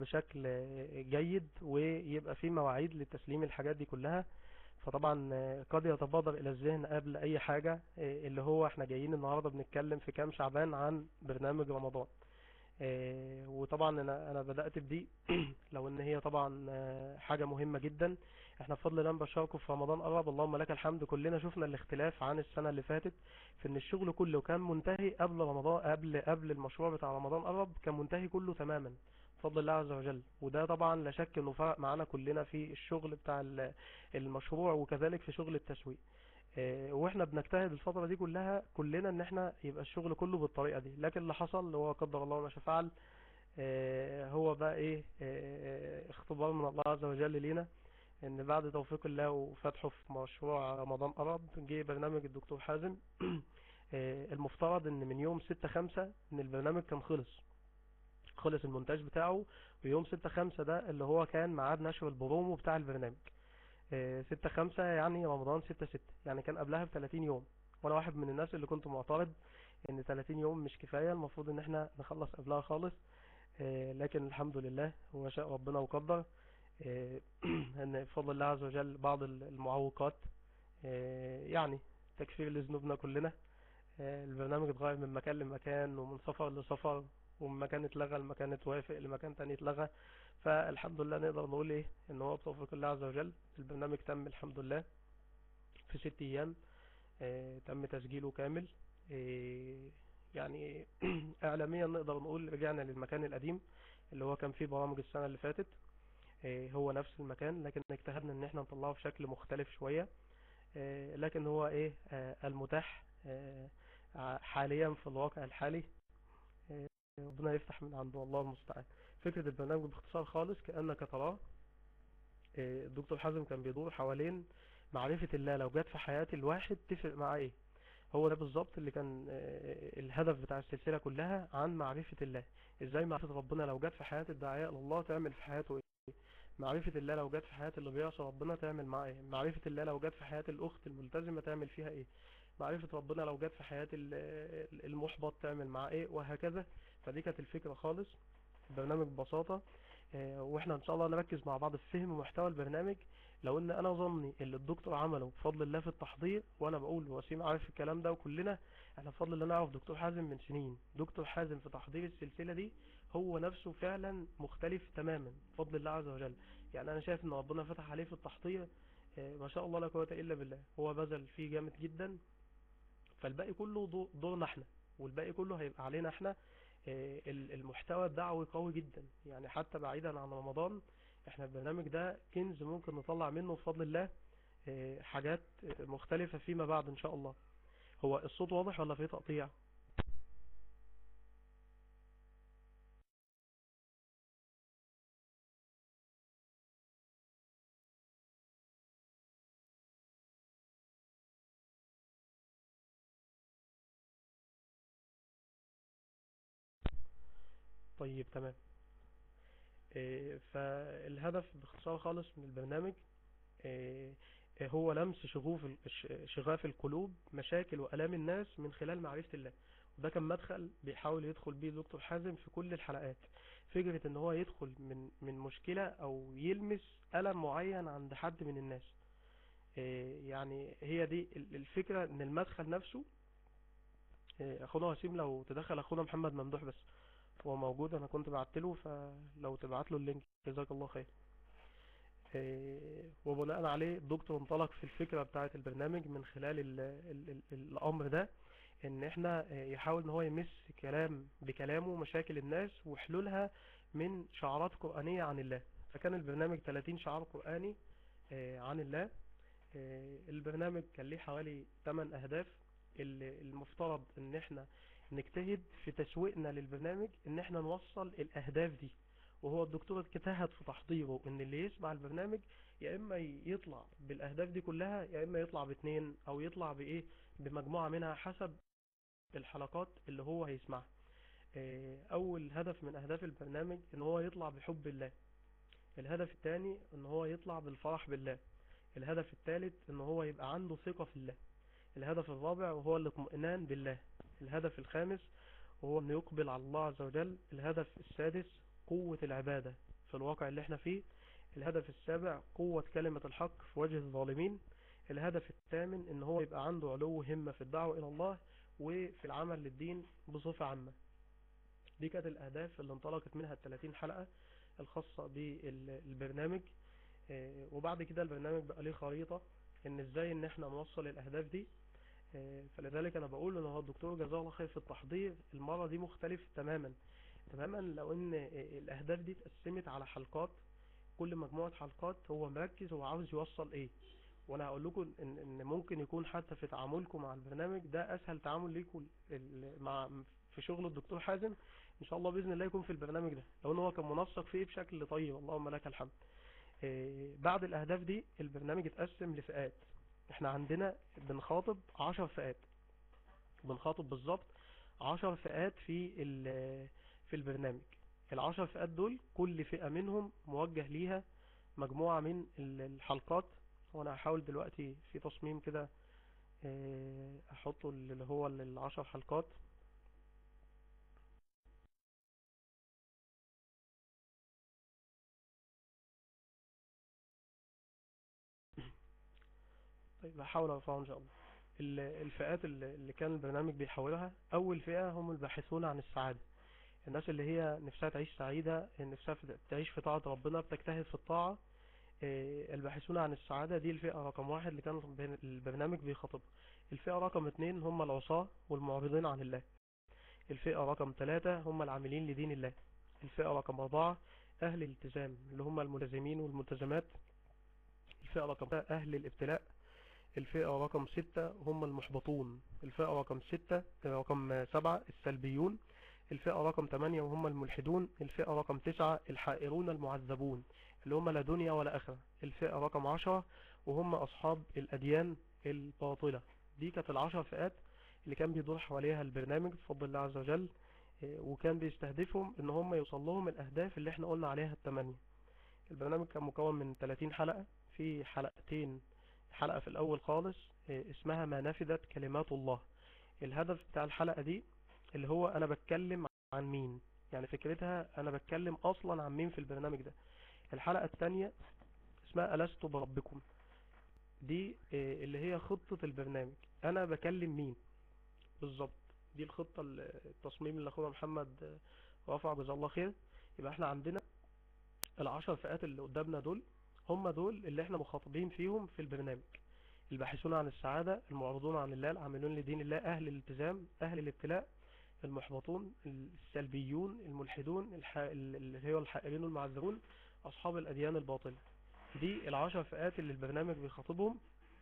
بشكل جيد ويبقى في مواعيد لتسليم الحاجات دي كلها فطبعا قد يتبادر الى الذهن قبل اي حاجة اللي هو احنا جايين النهاردة بنتكلم في كام شعبان عن برنامج رمضان وطبعا انا انا بدأت بدي لو ان هي طبعا حاجة مهمة جدا احنا بفضل الله بشاركوا في رمضان قرب اللهم لك الحمد كلنا شفنا الاختلاف عن السنة اللي فاتت في ان الشغل كله كان منتهي قبل رمضان قبل قبل المشروع بتاع رمضان قرب كان منتهي كله تماما بفضل الله عز وجل وده طبعا لا شك انه فرق معانا كلنا في الشغل بتاع المشروع وكذلك في شغل التسويق واحنا بنجتهد الفترة دي كلها كلنا ان احنا يبقى الشغل كله بالطريقة دي لكن اللي حصل هو قدر الله ما شاء فعل هو بقى ايه اختبار من الله عز وجل لينا ان بعد توفيق الله وفتحه في مشروع رمضان قرب جه برنامج الدكتور حازم المفترض ان من يوم ستة خمسة ان البرنامج كان خلص خلص المونتاج بتاعه ويوم ستة خمسة ده اللي هو كان ميعاد نشر البرومو بتاع البرنامج ستة خمسة يعني رمضان ستة ستة يعني كان قبلها بثلاثين يوم وانا واحد من الناس اللي كنت معترض ان 30 يوم مش كفاية المفروض ان احنا نخلص قبلها خالص لكن الحمد لله هو شاء ربنا وقدر ان بفضل الله عز وجل بعض المعوقات يعني تكفير لذنوبنا كلنا البرنامج اتغير من مكان لمكان ومن سفر لسفر ومن مكان اتلغى لمكان اتوافق لمكان تاني اتلغى فالحمد لله نقدر نقول ايه ان هو بتوفيق الله عز وجل البرنامج تم الحمد لله في ست ايام اه تم تسجيله كامل اه يعني اعلاميا نقدر نقول رجعنا للمكان القديم اللي هو كان فيه برامج السنة اللي فاتت اه هو نفس المكان لكن اجتهدنا ان احنا نطلعه بشكل مختلف شوية لكن هو ايه المتاح حاليا في الواقع الحالي ربنا يفتح من عنده الله المستعان فكرة البرنامج باختصار خالص كأنك تراه الدكتور حازم كان بيدور حوالين معرفة الله لو جت في حياة الواحد تفرق معاه ايه هو ده بالظبط اللي كان الهدف بتاع السلسلة كلها عن معرفة الله ازاي معرفة ربنا لو جت في حياة الداعية الله تعمل في حياته ايه معرفة الله لو جت في حياة اللي بيعصى ربنا تعمل معاه ايه معرفة الله لو جت في حياة الاخت الملتزمة تعمل فيها ايه معرفة ربنا لو جت في حياة المحبط تعمل معاه ايه وهكذا فدي كانت الفكرة خالص البرنامج ببساطة واحنا ان شاء الله نركز مع بعض في فهم محتوى البرنامج لو ان انا ظني اللي الدكتور عمله بفضل الله في التحضير وانا بقول وسيم عارف الكلام ده وكلنا احنا بفضل الله نعرف دكتور حازم من سنين دكتور حازم في تحضير السلسلة دي هو نفسه فعلا مختلف تماما بفضل الله عز وجل يعني انا شايف ان ربنا فتح عليه في التحضير ما شاء الله لا قوه الا بالله هو بذل فيه جامد جدا فالباقي كله دورنا احنا والباقي كله هيبقى علينا احنا المحتوى الدعوي قوي جدا يعني حتى بعيدا عن رمضان احنا البرنامج ده كنز ممكن نطلع منه بفضل الله حاجات مختلفة فيما بعد ان شاء الله هو الصوت واضح ولا فيه تقطيع طيب تمام فالهدف باختصار خالص من البرنامج هو لمس شغوف شغاف القلوب مشاكل وألام الناس من خلال معرفة الله وده كان مدخل بيحاول يدخل بيه دكتور حازم في كل الحلقات فكرة ان هو يدخل من من مشكلة او يلمس ألم معين عند حد من الناس يعني هي دي الفكرة ان المدخل نفسه اخونا وسيم لو تدخل اخونا محمد ممدوح بس هو موجود انا كنت بعت له فلو تبعت له اللينك جزاك الله خير وبناء عليه الدكتور انطلق في الفكرة بتاعة البرنامج من خلال ال ال ال الامر ده ان احنا يحاول ان هو يمس كلام بكلامه مشاكل الناس وحلولها من شعارات قرآنية عن الله فكان البرنامج 30 شعار قرآني عن الله البرنامج كان ليه حوالي 8 اهداف المفترض ان احنا نجتهد في تسويقنا للبرنامج ان احنا نوصل الاهداف دي وهو الدكتور اجتهد في تحضيره ان اللي يسمع البرنامج يا اما يطلع بالاهداف دي كلها يا اما يطلع باتنين او يطلع بايه بمجموعة منها حسب الحلقات اللي هو هيسمعها اول هدف من اهداف البرنامج ان هو يطلع بحب الله الهدف الثاني ان هو يطلع بالفرح بالله الهدف الثالث ان هو يبقى عنده ثقة في الله الهدف الرابع وهو الاطمئنان بالله الهدف الخامس وهو أن يقبل على الله عز وجل الهدف السادس قوة العبادة في الواقع اللي احنا فيه الهدف السابع قوة كلمة الحق في وجه الظالمين الهدف الثامن ان هو يبقى عنده علو همة في الدعوة الى الله وفي العمل للدين بصفة عامة دي كانت الاهداف اللي انطلقت منها ال 30 حلقة الخاصة بالبرنامج آه، وبعد كده البرنامج بقى ليه خريطة ان ازاي ان احنا نوصل الاهداف دي آه، فلذلك انا بقول ان هو الدكتور جزاه الله خير في التحضير المرة دي مختلف تماما تماما لو ان الاهداف دي اتقسمت على حلقات كل مجموعة حلقات هو مركز هو عاوز يوصل ايه وانا هقول لكم ان, إن ممكن يكون حتى في تعاملكم مع البرنامج ده اسهل تعامل ليكم ال- مع في شغل الدكتور حازم ان شاء الله باذن الله يكون في البرنامج ده لو ان هو كان منسق فيه بشكل طيب اللهم لك الحمد إيه، بعد الاهداف دي البرنامج اتقسم لفئات احنا عندنا بنخاطب عشر فئات بنخاطب بالظبط عشر فئات في ال- في البرنامج العشر فئات دول كل فئة منهم موجه ليها مجموعة من ال- الحلقات وانا هحاول دلوقتي في تصميم كده آه، احطه اللي هو العشر حلقات طيب هحاول ارفعه ان شاء الله ال- الفئات اللي اللي كان البرنامج بيحاولها اول فئة هم الباحثون عن السعادة الناس اللي هي نفسها تعيش سعيدة نفسها في- تعيش في طاعة ربنا بتجتهد في الطاعة آه، الباحثون عن السعادة دي الفئة رقم واحد اللي كان بين- البرنامج بيخاطبها الفئة رقم اتنين هم العصاة والمعرضين عن الله الفئة رقم ثلاثة هم العاملين لدين الله الفئة رقم أربعة أهل الالتزام اللي هم الملتزمين والملتزمات الفئة رقم خمسة أهل الابتلاء الفئة رقم ستة هم المحبطون الفئة رقم ستة رقم سبعة السلبيون الفئة رقم ثمانية وهم الملحدون الفئة رقم تسعة الحائرون المعذبون اللي هم لا دنيا ولا آخرة الفئة رقم عشرة وهم أصحاب الأديان الباطلة دي كانت العشر فئات اللي كان بيدور حواليها البرنامج بفضل الله عز وجل إيه، وكان بيستهدفهم ان هم يوصل لهم الاهداف اللي احنا قلنا عليها الثمانية البرنامج كان مكون من 30 حلقة في حلقتين حلقة في الاول خالص إيه، اسمها ما نفذت كلمات الله الهدف بتاع الحلقة دي اللي هو انا بتكلم عن مين يعني فكرتها انا بتكلم اصلا عن مين في البرنامج ده الحلقة الثانية اسمها ألست بربكم دي إيه، اللي هي خطة البرنامج انا بكلم مين بالظبط دي الخطة ال- التصميم اللي اخونا محمد آه، رفع جزاه الله خير يبقى احنا عندنا العشر فئات اللي قدامنا دول هم دول اللي احنا مخاطبين فيهم في البرنامج الباحثون عن السعادة المعرضون عن الله العاملون لدين الله اهل الالتزام اهل الابتلاء المحبطون السلبيون الملحدون الح... اللي هو الحائرين والمعذبون اصحاب الاديان الباطلة دي العشر فئات اللي البرنامج بيخاطبهم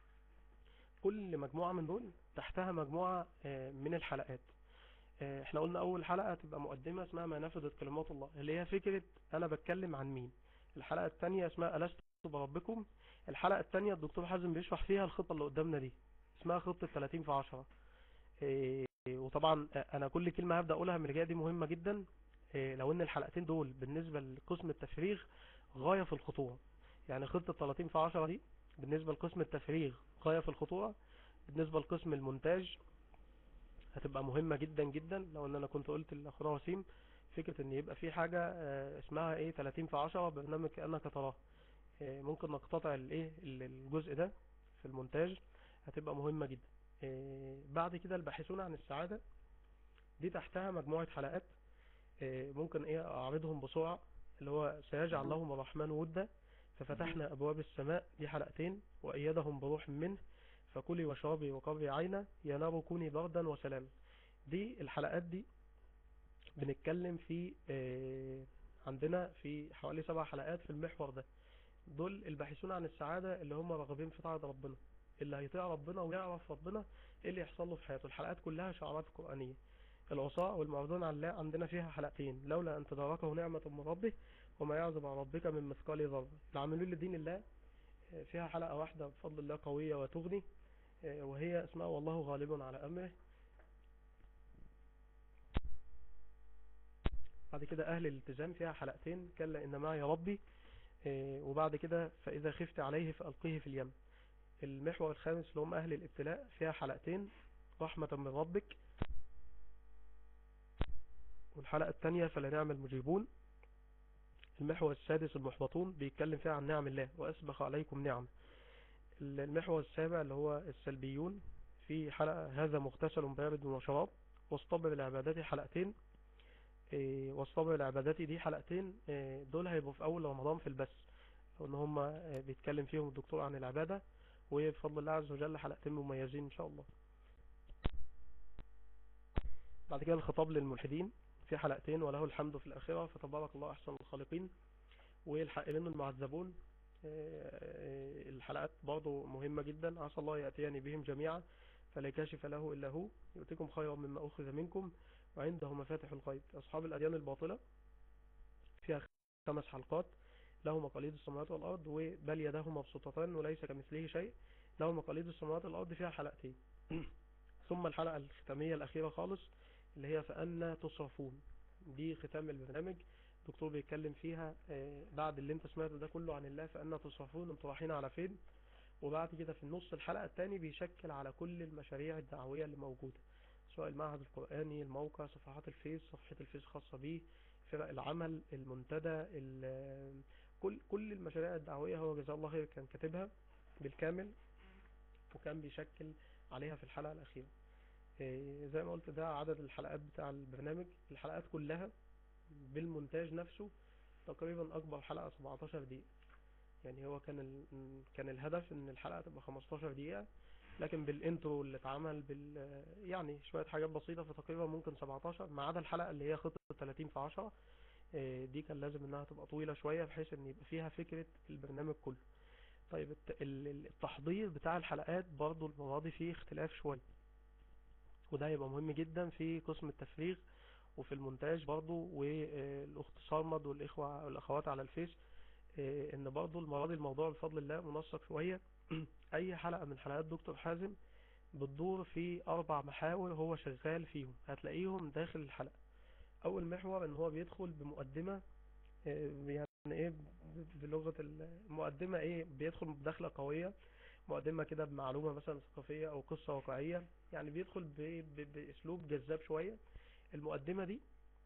كل مجموعة من دول تحتها مجموعة آه، من الحلقات آه، احنا قلنا اول حلقة تبقى مقدمة اسمها ما نفذت كلمات الله اللي هي فكرة انا بتكلم عن مين الحلقة التانية اسمها ألست بربكم الحلقة التانية الدكتور حازم بيشرح فيها الخطة اللي قدامنا دي اسمها خطة 30 في 10 إيه، وطبعا آه، انا كل كلمة هبدأ اقولها من الجاية دي مهمة جدا إيه، لو ان الحلقتين دول بالنسبة لقسم التفريغ غاية في الخطورة يعني خطة 30 في 10 دي بالنسبة لقسم التفريغ غاية في الخطورة بالنسبة لقسم المونتاج هتبقى مهمة جدا جدا لو ان انا كنت قلت لاخونا وسيم فكرة ان يبقى في حاجة آه، اسمها ايه 30 في 10 برنامج كأنك تراه آه، ممكن نقتطع الايه ال- الجزء ده في المونتاج هتبقى مهمة جدا آه، بعد كده الباحثون عن السعادة دي تحتها مجموعة حلقات آه، ممكن ايه اعرضهم بسرعة اللي هو سيجعل لهم الرحمن ودا ففتحنا ابواب السماء دي حلقتين وايدهم بروح منه فكلي واشربي وقري عينا يا نار كوني بردا وسلاما دي الحلقات دي بنتكلم في آه، عندنا في حوالي سبع حلقات في المحور ده دول الباحثون عن السعادة اللي هم راغبين في طاعة ربنا اللي هيطيع ربنا ويعرف ربنا ايه اللي يحصل له في حياته الحلقات كلها شعارات قرآنية العصاة والمعرضون عن الله عندنا فيها حلقتين لولا أن تداركه نعمة من ربه وما يعزب عن ربك من مثقال ذرة العاملون لدين الله آه، فيها حلقة واحدة بفضل الله قوية وتغني آه، وهي اسمها والله غالب على أمره بعد كده أهل الالتزام فيها حلقتين كلا إن معي ربي آه، وبعد كده فإذا خفت عليه فألقيه في اليم المحور الخامس اللي هم أهل الابتلاء فيها حلقتين رحمة من ربك والحلقة الثانية فلنعم المجيبون المحور السادس المحبطون بيتكلم فيها عن نعم الله وأسبخ عليكم نعم المحور السابع اللي هو السلبيون في حلقة هذا مغتسل بارد وشراب واصطبر العبادات حلقتين إيه، واصطبر العبادات دي حلقتين إيه، دول هيبقوا في أول رمضان في البث ان هم إيه، بيتكلم فيهم الدكتور عن العبادة وبفضل الله عز وجل حلقتين مميزين ان شاء الله بعد كده الخطاب للملحدين في حلقتين وله الحمد في الآخرة فتبارك الله أحسن الخالقين والحائرين المعذبون آه، الحلقات برضو مهمة جدا عسى الله يأتيني بهم جميعا فلا كاشف له إلا هو يؤتكم خيرا مما أخذ منكم وعنده مفاتح الغيب أصحاب الأديان الباطلة فيها خمس حلقات له مقاليد السماوات والأرض وبل يداه مبسوطتان وليس كمثله شيء له مقاليد السماوات والأرض فيها حلقتين ثم الحلقة الختامية الأخيرة خالص اللي هي فأنا تصرفون دي ختام البرنامج الدكتور بيتكلم فيها آه، بعد اللي انت سمعته ده كله عن الله فأنا تصرفون انتوا رايحين على فين وبعد كده في النص الحلقة الثاني بيشكل على كل المشاريع الدعوية اللي موجودة سواء المعهد القرآني الموقع صفحات الفيس صفحة الفيس خاصة بيه فرق العمل المنتدى كل كل المشاريع الدعوية هو جزاه الله خير كان كاتبها بالكامل وكان بيشكل عليها في الحلقة الأخيرة إيه، زي ما قلت ده عدد الحلقات بتاع البرنامج الحلقات كلها بالمونتاج نفسه تقريبا اكبر حلقة 17 دقيقة يعني هو كان ال... كان الهدف ان الحلقة تبقى 15 دقيقة لكن بالانترو اللي اتعمل بال يعني شوية حاجات بسيطة فتقريبا ممكن 17 ما عدا الحلقة اللي هي خطة 30 في 10 إيه، دي كان لازم انها تبقى طويلة شوية بحيث ان يبقى فيها فكرة البرنامج كله طيب التحضير بتاع الحلقات برضو المواضي فيه اختلاف شوية وده هيبقى مهم جدا في قسم التفريغ وفي المونتاج برضو والاخت صارمد والاخوة والاخوات على الفيس آه، ان برضو المرة دي الموضوع بفضل الله منسق شوية اي حلقة من حلقات دكتور حازم بتدور في اربع محاور هو شغال فيهم هتلاقيهم داخل الحلقة اول محور ان هو بيدخل بمقدمة آه، يعني ايه بلغة المقدمة ايه بيدخل بدخلة قوية مقدمة كده بمعلومة مثلا ثقافية او قصة واقعية يعني بيدخل باسلوب جذاب شوية المقدمة دي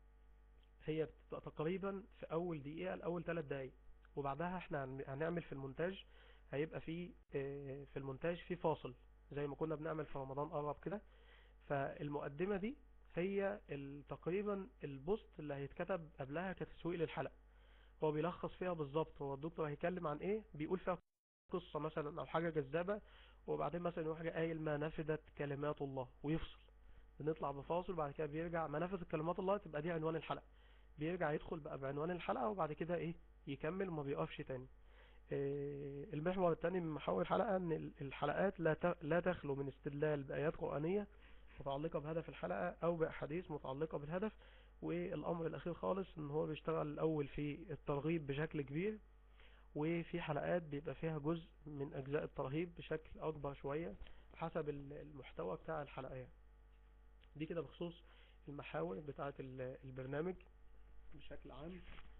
هي بتبقى تقريبا في اول دقيقة لاول ثلاث دقايق وبعدها احنا هنعمل في المونتاج هيبقى في آه، في المونتاج في فاصل زي ما كنا بنعمل في رمضان قرب كده فالمقدمة دي هي تقريبا البوست اللي هيتكتب قبلها كتسويق للحلقة هو بيلخص فيها بالظبط هو الدكتور هيتكلم عن ايه بيقول فيها قصة مثلا او حاجة جذابة وبعدين مثلا يروح قايل ما نفذت كلمات الله ويفصل بنطلع بفاصل بعد كده بيرجع ما نفذت كلمات الله تبقى دي عنوان الحلقة بيرجع يدخل بقى بعنوان الحلقة وبعد كده ايه يكمل وما بيقفش تاني إيه المحور الثاني من محاور الحلقة ان الحلقات لا لا تخلو من استدلال بآيات قرآنية متعلقة بهدف الحلقة او بأحاديث متعلقة بالهدف والامر الاخير خالص ان هو بيشتغل الاول في الترغيب بشكل كبير وفي حلقات بيبقى فيها جزء من أجزاء الترهيب بشكل أكبر شوية حسب المحتوى بتاع الحلقة دي كده بخصوص المحاور بتاعة البرنامج بشكل عام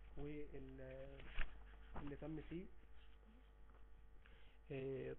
واللي تم فيه آه،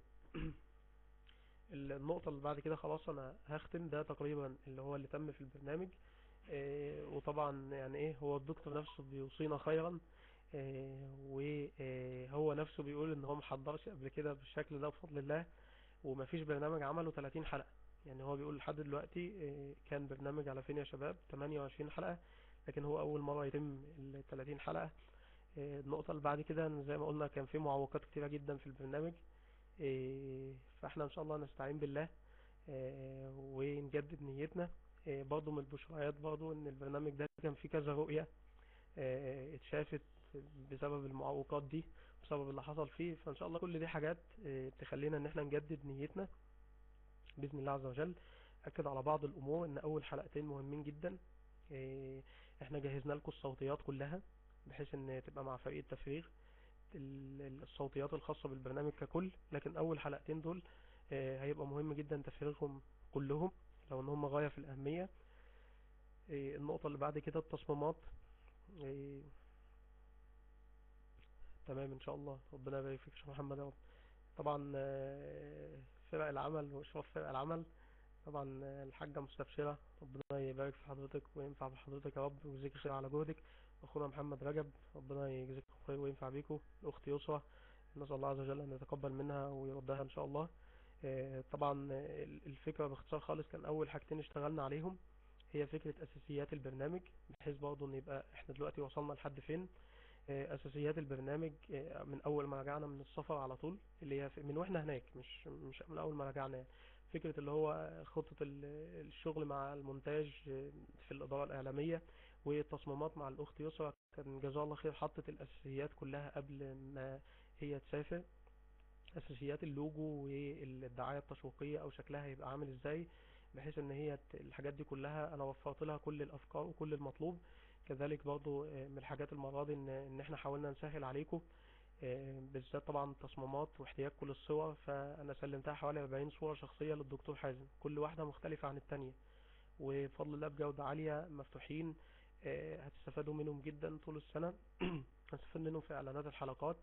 النقطة اللي بعد كده خلاص أنا هختم ده تقريبا اللي هو اللي تم في البرنامج آه، وطبعا يعني ايه هو الدكتور نفسه بيوصينا خيرا آه، وهو نفسه بيقول ان هو محضرش قبل كده بالشكل ده بفضل الله ومفيش برنامج عمله 30 حلقة يعني هو بيقول لحد دلوقتي آه، كان برنامج على فين يا شباب 28 حلقة لكن هو اول مرة يتم ال 30 حلقة آه، النقطة اللي بعد كده زي ما قلنا كان في معوقات كتيرة جدا في البرنامج فاحنا ان شاء الله نستعين بالله ونجدد نيتنا برضو من البشريات برضو ان البرنامج ده كان فيه كذا رؤية اتشافت بسبب المعوقات دي بسبب اللي حصل فيه فان شاء الله كل دي حاجات آه، تخلينا ان احنا نجدد نيتنا بإذن الله عز وجل أكد على بعض الأمور إن أول حلقتين مهمين جدا آه، احنا جهزنا لكم الصوتيات كلها بحيث ان تبقى مع فريق التفريغ الصوتيات الخاصة بالبرنامج ككل لكن أول حلقتين دول آه، هيبقى مهم جدا تفريغهم كلهم لو ان هم غاية في الأهمية النقطة اللي بعد كده التصميمات تمام ان شاء الله ربنا يبارك فيك يا محمد يا رب طبعا آه، فرق العمل واشراف فرق العمل طبعا آه، الحاجة مستبشرة ربنا يبارك في حضرتك وينفع بحضرتك يا رب ويجزيك خير على جهدك اخونا محمد رجب ربنا يجزيكم خير وينفع بيكم الاخت يسرى نسأل الله عز وجل ان يتقبل منها ويردها ان شاء الله آه، طبعا آه، الفكرة باختصار خالص كان اول حاجتين اشتغلنا عليهم هي فكرة اساسيات البرنامج بحيث برضه ان يبقى احنا دلوقتي وصلنا لحد فين آه، اساسيات البرنامج آه، من اول ما رجعنا من السفر على طول اللي هي في- من واحنا هناك مش مش من اول ما رجعنا يعني. فكرة اللي هو خطة ال- الشغل مع المونتاج آه، في الإدارة الإعلامية والتصميمات مع الأخت يسرا كان جزاها الله خير حطت الأساسيات كلها قبل ما هي تسافر أساسيات اللوجو والدعاية التسويقية أو شكلها هيبقى عامل إزاي بحيث إن هي ت- الحاجات دي كلها أنا وفرت لها كل الأفكار وكل المطلوب كذلك برضو آه، من الحاجات المرة دي إن إن إحنا حاولنا نسهل عليكم آه، بالذات طبعا التصميمات واحتياجكم للصور فأنا سلمتها حوالي 40 صورة شخصية للدكتور حازم كل واحدة مختلفة عن التانية وبفضل الله بجودة عالية مفتوحين آه، هتستفادوا منهم جدا طول السنة هتستفاد منهم في إعلانات الحلقات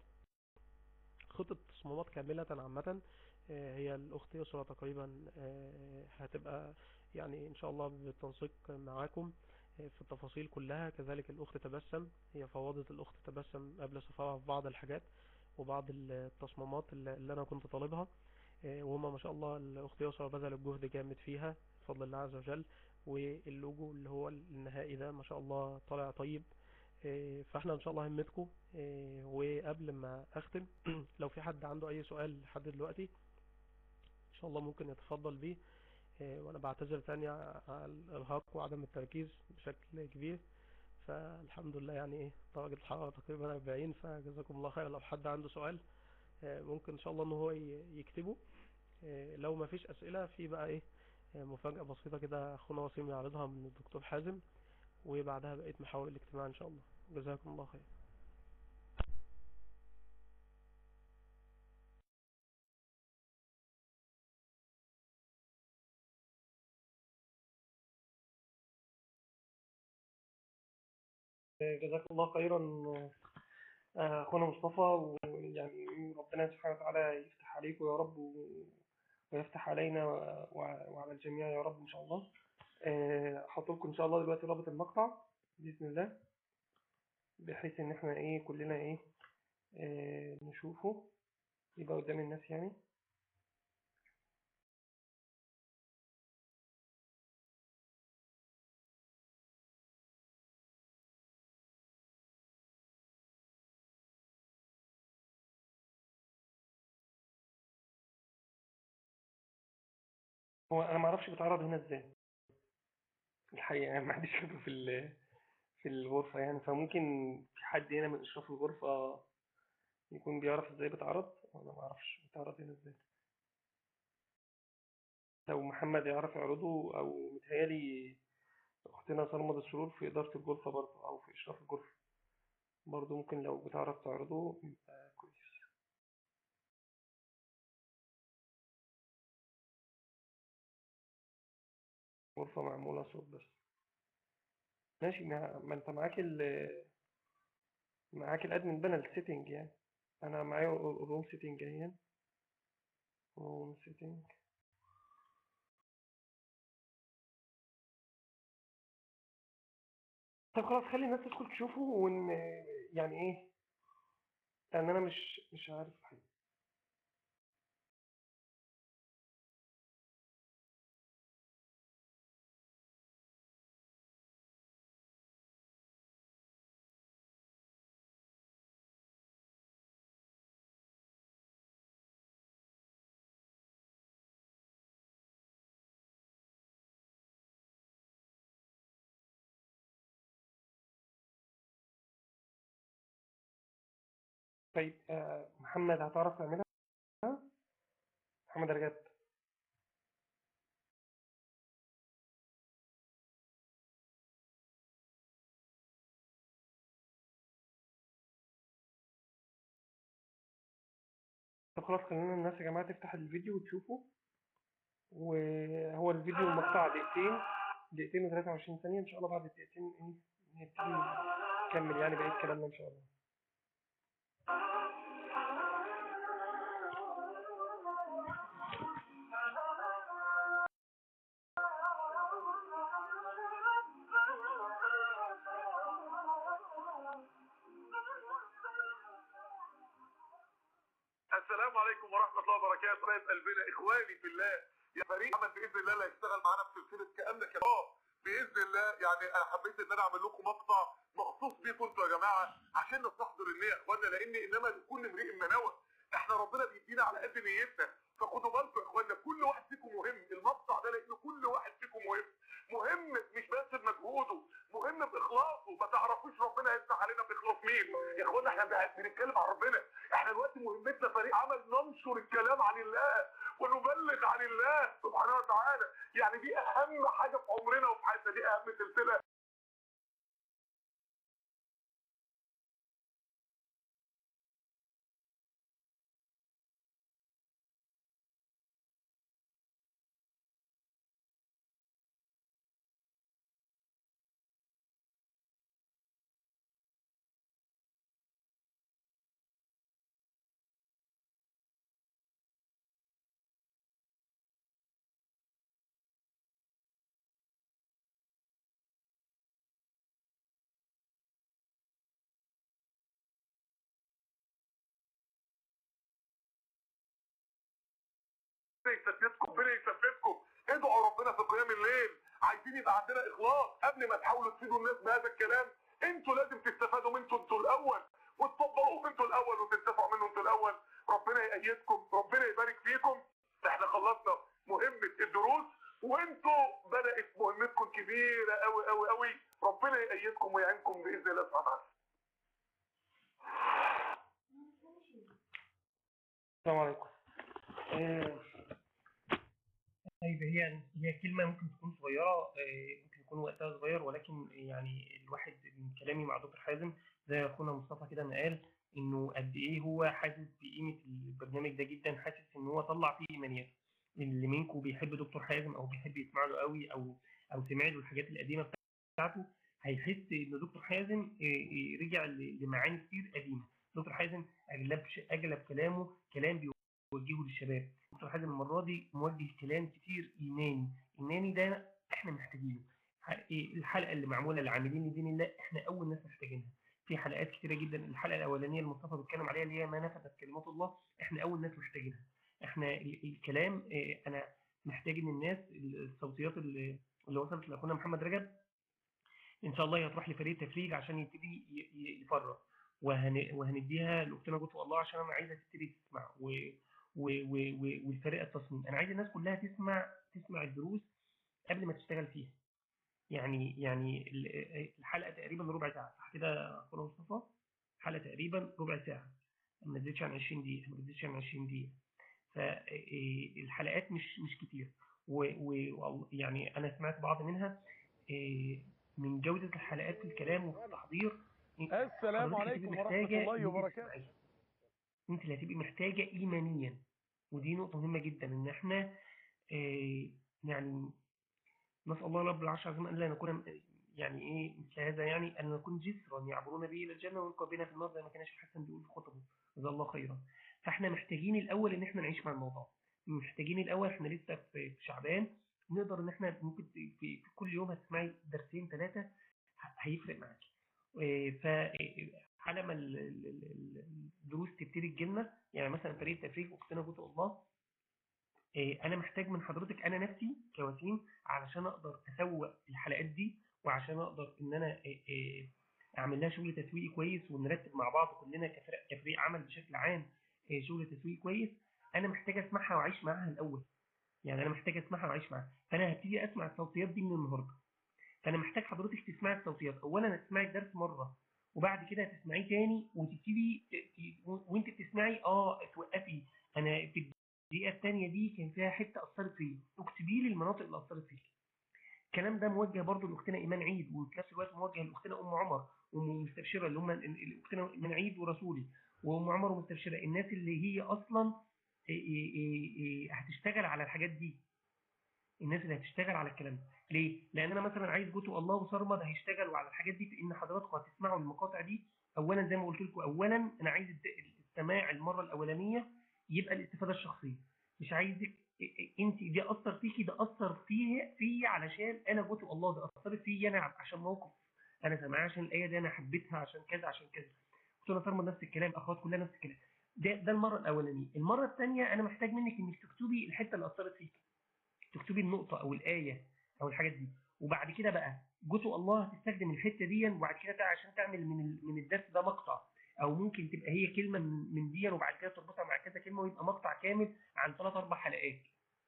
خطة تصميمات كاملة عامة آه، هي الأخت يسرا تقريبا آه، هتبقى يعني إن شاء الله بالتنسيق معاكم آه، في التفاصيل كلها كذلك الأخت تبسم هي فوضت الأخت تبسم قبل سفرها في بعض الحاجات وبعض التصميمات اللي اللي أنا كنت طالبها آه، وهما ما شاء الله الأخت يسرا بذلت جهد جامد فيها بفضل الله عز وجل واللوجو اللي هو النهائي ده ما شاء الله طالع طيب آه، فاحنا ان شاء الله همتكم آه، وقبل ما اختم لو في حد عنده اي سؤال لحد دلوقتي ان شاء الله ممكن يتفضل بيه آه، وانا بعتذر تاني على الارهاق وعدم التركيز بشكل كبير فالحمد لله يعني ايه درجة الحرارة تقريبا 40 فجزاكم الله خير لو حد عنده سؤال آه، ممكن ان شاء الله ان هو ي- يكتبه آه، لو ما فيش اسئلة في بقى ايه آه، مفاجأة بسيطة كده اخونا وسيم يعرضها من الدكتور حازم وبعدها بقية محاور الاجتماع ان شاء الله جزاكم الله خير جزاك الله خيرا آه، اخونا مصطفى ويعني ربنا سبحانه وتعالى يفتح عليكم يا رب و- ويفتح علينا و- وع- وعلى الجميع يا رب ان شاء الله آه، هحط لكم ان شاء الله دلوقتي رابط المقطع باذن الله بحيث ان احنا ايه كلنا ايه آه، نشوفه يبقى قدام الناس يعني هو انا ما اعرفش بيتعرض هنا ازاي الحقيقه يعني ما حدش شافه في ال- في الغرفه يعني فممكن في حد هنا من اشراف الغرفه يكون بيعرف ازاي بيتعرض انا ما اعرفش بيتعرض هنا ازاي لو محمد يعرف يعرضه او متهيألي اختنا سلمى السرور في اداره الغرفه برضه او في اشراف الغرفه برضه ممكن لو بتعرف تعرضه يبقى كويس غرفه معموله صوت بس ماشي ما, ما انت معاك ال معاك الادمن بانل سيتنج يعني انا معايا الروم سيتنج اهي روم سيتنج طب خلاص خلي الناس تدخل تشوفه ون يعني ايه لان انا مش مش عارف الحقيقة. طيب آه محمد هتعرف تعملها محمد رجعت طب خلاص خلينا الناس يا جماعة تفتح الفيديو وتشوفه وهو الفيديو مقطع دقيقتين دقيقتين و23 ثانية إن شاء الله بعد دقيقتين إيه نبتدي نكمل يعني بقية كلامنا إن شاء الله السلام عليكم ورحمه الله وبركاته حبايب قلبنا اخواني في الله يا فريق عمل باذن الله اللي هيشتغل معانا في سلسله كانك اه باذن الله يعني انا حبيت ان انا اعمل لكم مقطع مخصوص بيكم انتوا يا جماعه عشان نستحضر النيه يا اخوانا لان انما لكل امرئ ما نوى احنا ربنا بيدينا على قد نيتنا فخدوا بالكم يا اخوانا كل واحد فيكم مهم المقطع ده لان كل واحد فيكم مهم مهم مش بس بمجهوده مهم باخلاصه ما تعرفوش ربنا هيفتح علينا باخلاص مين يا اخوانا احنا بنتكلم عن ربنا احنا دلوقتي مهمتنا فريق عمل ننشر الكلام عن الله ونبلغ عن الله سبحانه وتعالى يعني دي اهم حاجه في عمرنا وفي حياتنا دي اهم سلسله ربنا يثبتكم ربنا يثبتكم ادعوا ربنا في قيام الليل عايزين يبقى عندنا اخلاص قبل ما تحاولوا تفيدوا الناس بهذا الكلام انتوا لازم تستفادوا منه انتوا الاول وتطبقوه انتوا الاول وتنتفعوا منه انتوا الاول ربنا يأيدكم ربنا يبارك فيكم احنا خلصنا مهمة الدروس وانتوا بدأت مهمتكم كبيرة قوي قوي قوي ربنا يأيدكم ويعينكم بإذن الله سبحانه وتعالى السلام عليكم آه، طيب هي هي كلمة ممكن تكون صغيرة آه، ممكن يكون وقتها صغير ولكن يعني الواحد من كلامي مع دكتور حازم زي اخونا مصطفى كده ما قال انه قد ايه هو حاسس بقيمة البرنامج ده جدا حاسس ان هو طلع فيه ايمانيات اللي منكم بيحب دكتور حازم او بيحب يسمع له قوي او او سمع له الحاجات القديمة بتاعته هيحس ان دكتور حازم آه، آه، رجع ل- لمعاني كتير قديمة دكتور حازم اغلب اغلب كلامه كلام بيوجهه للشباب دكتور حازم المره دي موجه كلام كتير ايماني ايماني ده احنا محتاجينه ح- إيه الحلقه اللي معموله للعاملين لدين الله احنا اول ناس محتاجينها في حلقات كتيره جدا الحلقه الاولانيه اللي مصطفى بيتكلم عليها اللي هي ما نفذت كلمات الله احنا اول ناس محتاجينها احنا ال- الكلام إيه، انا محتاج ان الناس الصوتيات اللي اللي وصلت لاخونا محمد رجب ان شاء الله هي هتروح لفريق تفريج عشان يبتدي ي- ي- يفرغ وهن... وهنديها لاختنا جوتو الله عشان انا عايزها تبتدي تسمع و... و... و... و... والفريق التصميم انا عايز الناس كلها تسمع تسمع الدروس قبل ما تشتغل فيها يعني يعني ال- الحلقه تقريبا ربع ساعه صح كده يا اخونا مصطفى الحلقه تقريبا ربع ساعه ما تزيدش عن 20 دقيقه ما تزيدش عن 20 دقيقه فالحلقات مش مش كتير و... و... يعني انا سمعت بعض منها إيه، من جوده الحلقات في الكلام وفي التحضير السلام حضرتك عليكم هتبقي ورحمة محتاجة الله إن أنت وبركاته تسمعي. انت اللي هتبقي محتاجة ايمانيا ودي نقطة مهمة جدا ان احنا آه، يعني نسأل الله رب العرش العظيم ان لا نكون يعني ايه مثل هذا يعني ان نكون جسرا يعبرون به الى الجنة ويلقى بنا في النار زي ما كان الشيخ حسن بيقول في خطبه جزاه الله خيرا فاحنا محتاجين الاول ان احنا نعيش مع الموضوع محتاجين الاول احنا لسه في في شعبان نقدر ان احنا ممكن في في كل يوم هتسمعي درسين ثلاثة هيفرق معاكي ف على ما ال- ال- ال- الدروس تبتدي تجيلنا يعني مثلا فريق التفريج واختنا جوت الله إيه، انا محتاج من حضرتك انا نفسي كوسيم علشان اقدر اسوق الحلقات دي وعشان اقدر ان انا إيه، إيه، اعمل لها شغل تسويقي كويس ونرتب مع بعض كلنا كفرق كفريق عمل بشكل عام إيه، شغل تسويقي كويس انا محتاج اسمعها واعيش معاها الاول يعني انا محتاج اسمعها واعيش معاها فانا هبتدي اسمع الصوتيات دي من النهارده فانا محتاج حضرتك تسمعي الصوتيات اولا هتسمعي الدرس مره وبعد كده هتسمعيه تاني وتبتدي ت- ت- وانت بتسمعي اه توقفي انا في الدقيقه الثانيه دي كان فيها حته اثرت فيا اكتبي لي المناطق اللي اثرت فيك الكلام ده موجه برضه لاختنا ايمان عيد وفي نفس الوقت موجه لاختنا ام عمر ومستبشره اللي هم ال- ال- اختنا ايمان عيد ورسولي وام عمر ومستبشره الناس اللي هي اصلا إيه إيه إيه إيه هتشتغل على الحاجات دي الناس اللي هتشتغل على الكلام ده ليه؟ لان انا مثلا عايز جوتو الله وصرمد هيشتغلوا على الحاجات دي في ان حضراتكم هتسمعوا المقاطع دي اولا زي ما قلت لكم اولا انا عايز الد- السماع المره الاولانيه يبقى الاستفاده الشخصيه مش عايزك انت دي اثر فيكي ده اثر فيه فيا علشان انا جوتو الله ده اثرت فيا انا عشان موقف انا سامعها عشان الايه دي انا حبيتها عشان كذا عشان كذا قلت له صرمد نفس الكلام اخوات كلها نفس الكلام ده ده المره الاولانيه المره الثانيه انا محتاج منك انك تكتبي الحته اللي اثرت فيك تكتبي النقطه او الايه او الحاجات دي وبعد كده بقى جوتو الله هتستخدم الحته دي وبعد كده تع- عشان تعمل من ال- من الدرس ده مقطع او ممكن تبقى هي كلمه من من دي وبعد كده تربطها مع كذا كلمه ويبقى مقطع كامل عن ثلاث اربع حلقات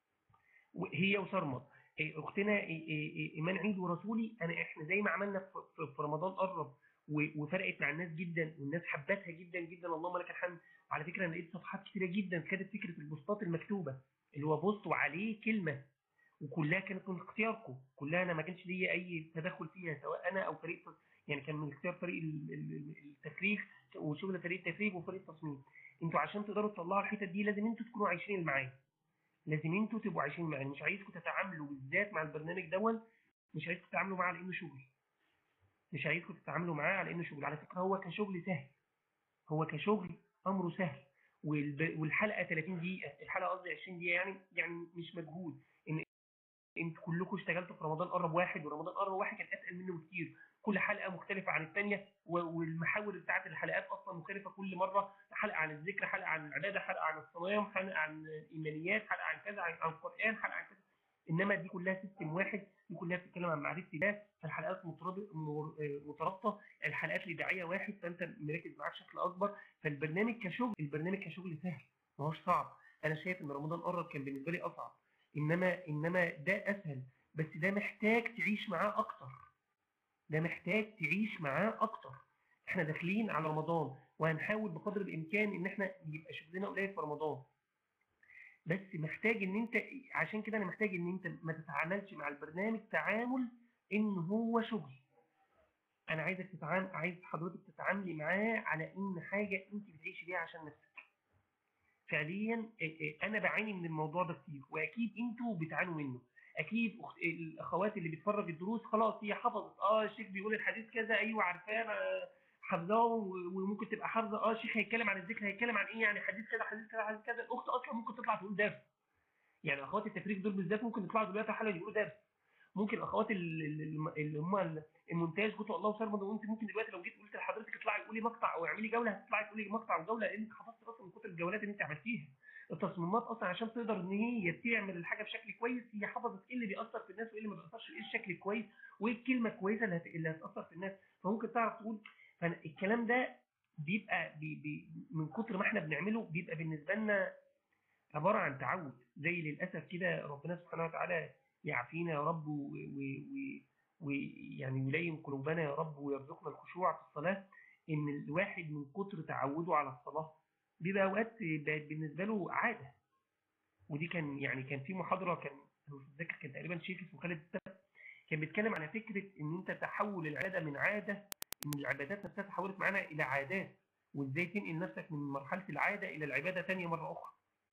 وهي وصرمد إيه، اختنا إيه، إيه، إيه، ايمان عيد ورسولي انا احنا زي ما عملنا في, في, في رمضان قرب و- وفرقت مع الناس جدا والناس حبتها جدا جدا اللهم لك الحمد وعلى فكره انا لقيت صفحات كتيره جدا خدت فكره البوستات المكتوبه اللي هو بوست وعليه كلمه وكلها كانت من اختياركم كلها انا ما كانش ليا اي تدخل فيها سواء انا او فريق يعني كان من اختيار فريق ال- ال- ال- التفريغ وشغل فريق التفريغ وفريق التصميم انتوا عشان تقدروا تطلعوا الحتت دي لازم انتوا تكونوا عايشين المعاني لازم انتوا تبقوا عايشين معايا مش عايزكم تتعاملوا بالذات مع البرنامج دون مش عايزكم تتعاملوا معاه على انه شغل مش عايزكم تتعاملوا معاه على انه شغل على فكره هو كشغل سهل هو كشغل امره سهل والب- والحلقه 30 دقيقه الحلقه قصدي 20 دقيقه يعني يعني مش مجهود ان انتوا كلكم اشتغلتوا في رمضان قرب واحد ورمضان قرب واحد كان اتقل منه بكتير كل حلقه مختلفه عن الثانيه والمحاور بتاعت الحلقات اصلا مختلفه كل مره حلقه عن الذكر حلقه عن العباده حلقه عن الصيام حلقه عن الايمانيات حلقه عن كذا عن عن القران حلقه عن كذا انما دي كلها سيستم واحد دي كلها بتتكلم عن معرفه الله فالحلقات مترابط- مر- آه، مترابطه الحلقات لداعيه واحد فانت مركز معاه بشكل اكبر فالبرنامج كشغل البرنامج كشغل سهل ما هوش صعب انا شايف ان رمضان قرب كان بالنسبه لي اصعب انما انما ده اسهل بس ده محتاج تعيش معاه اكتر ده محتاج تعيش معاه اكتر احنا داخلين على رمضان وهنحاول بقدر الامكان ان احنا يبقى شغلنا قليل في رمضان بس محتاج ان انت عشان كده انا محتاج ان انت ما تتعاملش مع البرنامج تعامل ان هو شغل انا عايزك تتعامل عايز حضرتك تتعاملي معاه على ان حاجه انت بتعيشي بيها عشان نفسك فعليا إيه إيه، انا بعاني من الموضوع ده كتير واكيد انتوا بتعانوا منه اكيد أخت... الاخوات اللي بتفرج الدروس خلاص هي حفظت اه الشيخ بيقول الحديث كذا ايوه عارفاه انا حافظاه و- وممكن تبقى حافظه اه الشيخ هيتكلم عن الذكر هيتكلم عن ايه يعني حديث كذا حديث كذا حديث كذا الاخت اصلا ممكن تطلع تقول درس يعني اخوات التفريق دول بالذات ممكن يطلعوا دلوقتي حالا يقولوا درس ممكن الاخوات ال- ال- اللي هم المونتاج جوتو الله وسلمى وانت ممكن دلوقتي لو جيت قلت لحضرتك اطلعي قولي مقطع او اعملي جوله هتطلعي تقولي مقطع وجوله لان انت حفظت اصلا من كتر الجولات اللي انت عملتيها التصميمات اصلا عشان تقدر ان هي تعمل الحاجه بشكل كويس هي حفظت ايه اللي بيأثر في الناس وايه اللي ما بيأثرش ايه الشكل الكويس وايه الكلمه الكويسه اللي, هت... اللي هتأثر في الناس فممكن تعرف تقول فالكلام ده بيبقى بي... بي... من كتر ما احنا بنعمله بيبقى بالنسبه لنا عباره عن تعود زي للاسف كده ربنا سبحانه وتعالى يعافينا يا رب ويعني و... و... ويعني يلين قلوبنا يا رب ويرزقنا الخشوع في الصلاه ان الواحد من كتر تعوده على الصلاه بيبقى اوقات بقت بالنسبه له عاده ودي كان يعني كان في محاضره كان أنا مش متذكر كان تقريبا شيخ اسمه خالد السبت كان بيتكلم على فكره ان انت تحول العاده من عاده ان العبادات نفسها تحولت معانا الى عادات وازاي تنقل نفسك من مرحله العاده الى العباده ثانيه مره اخرى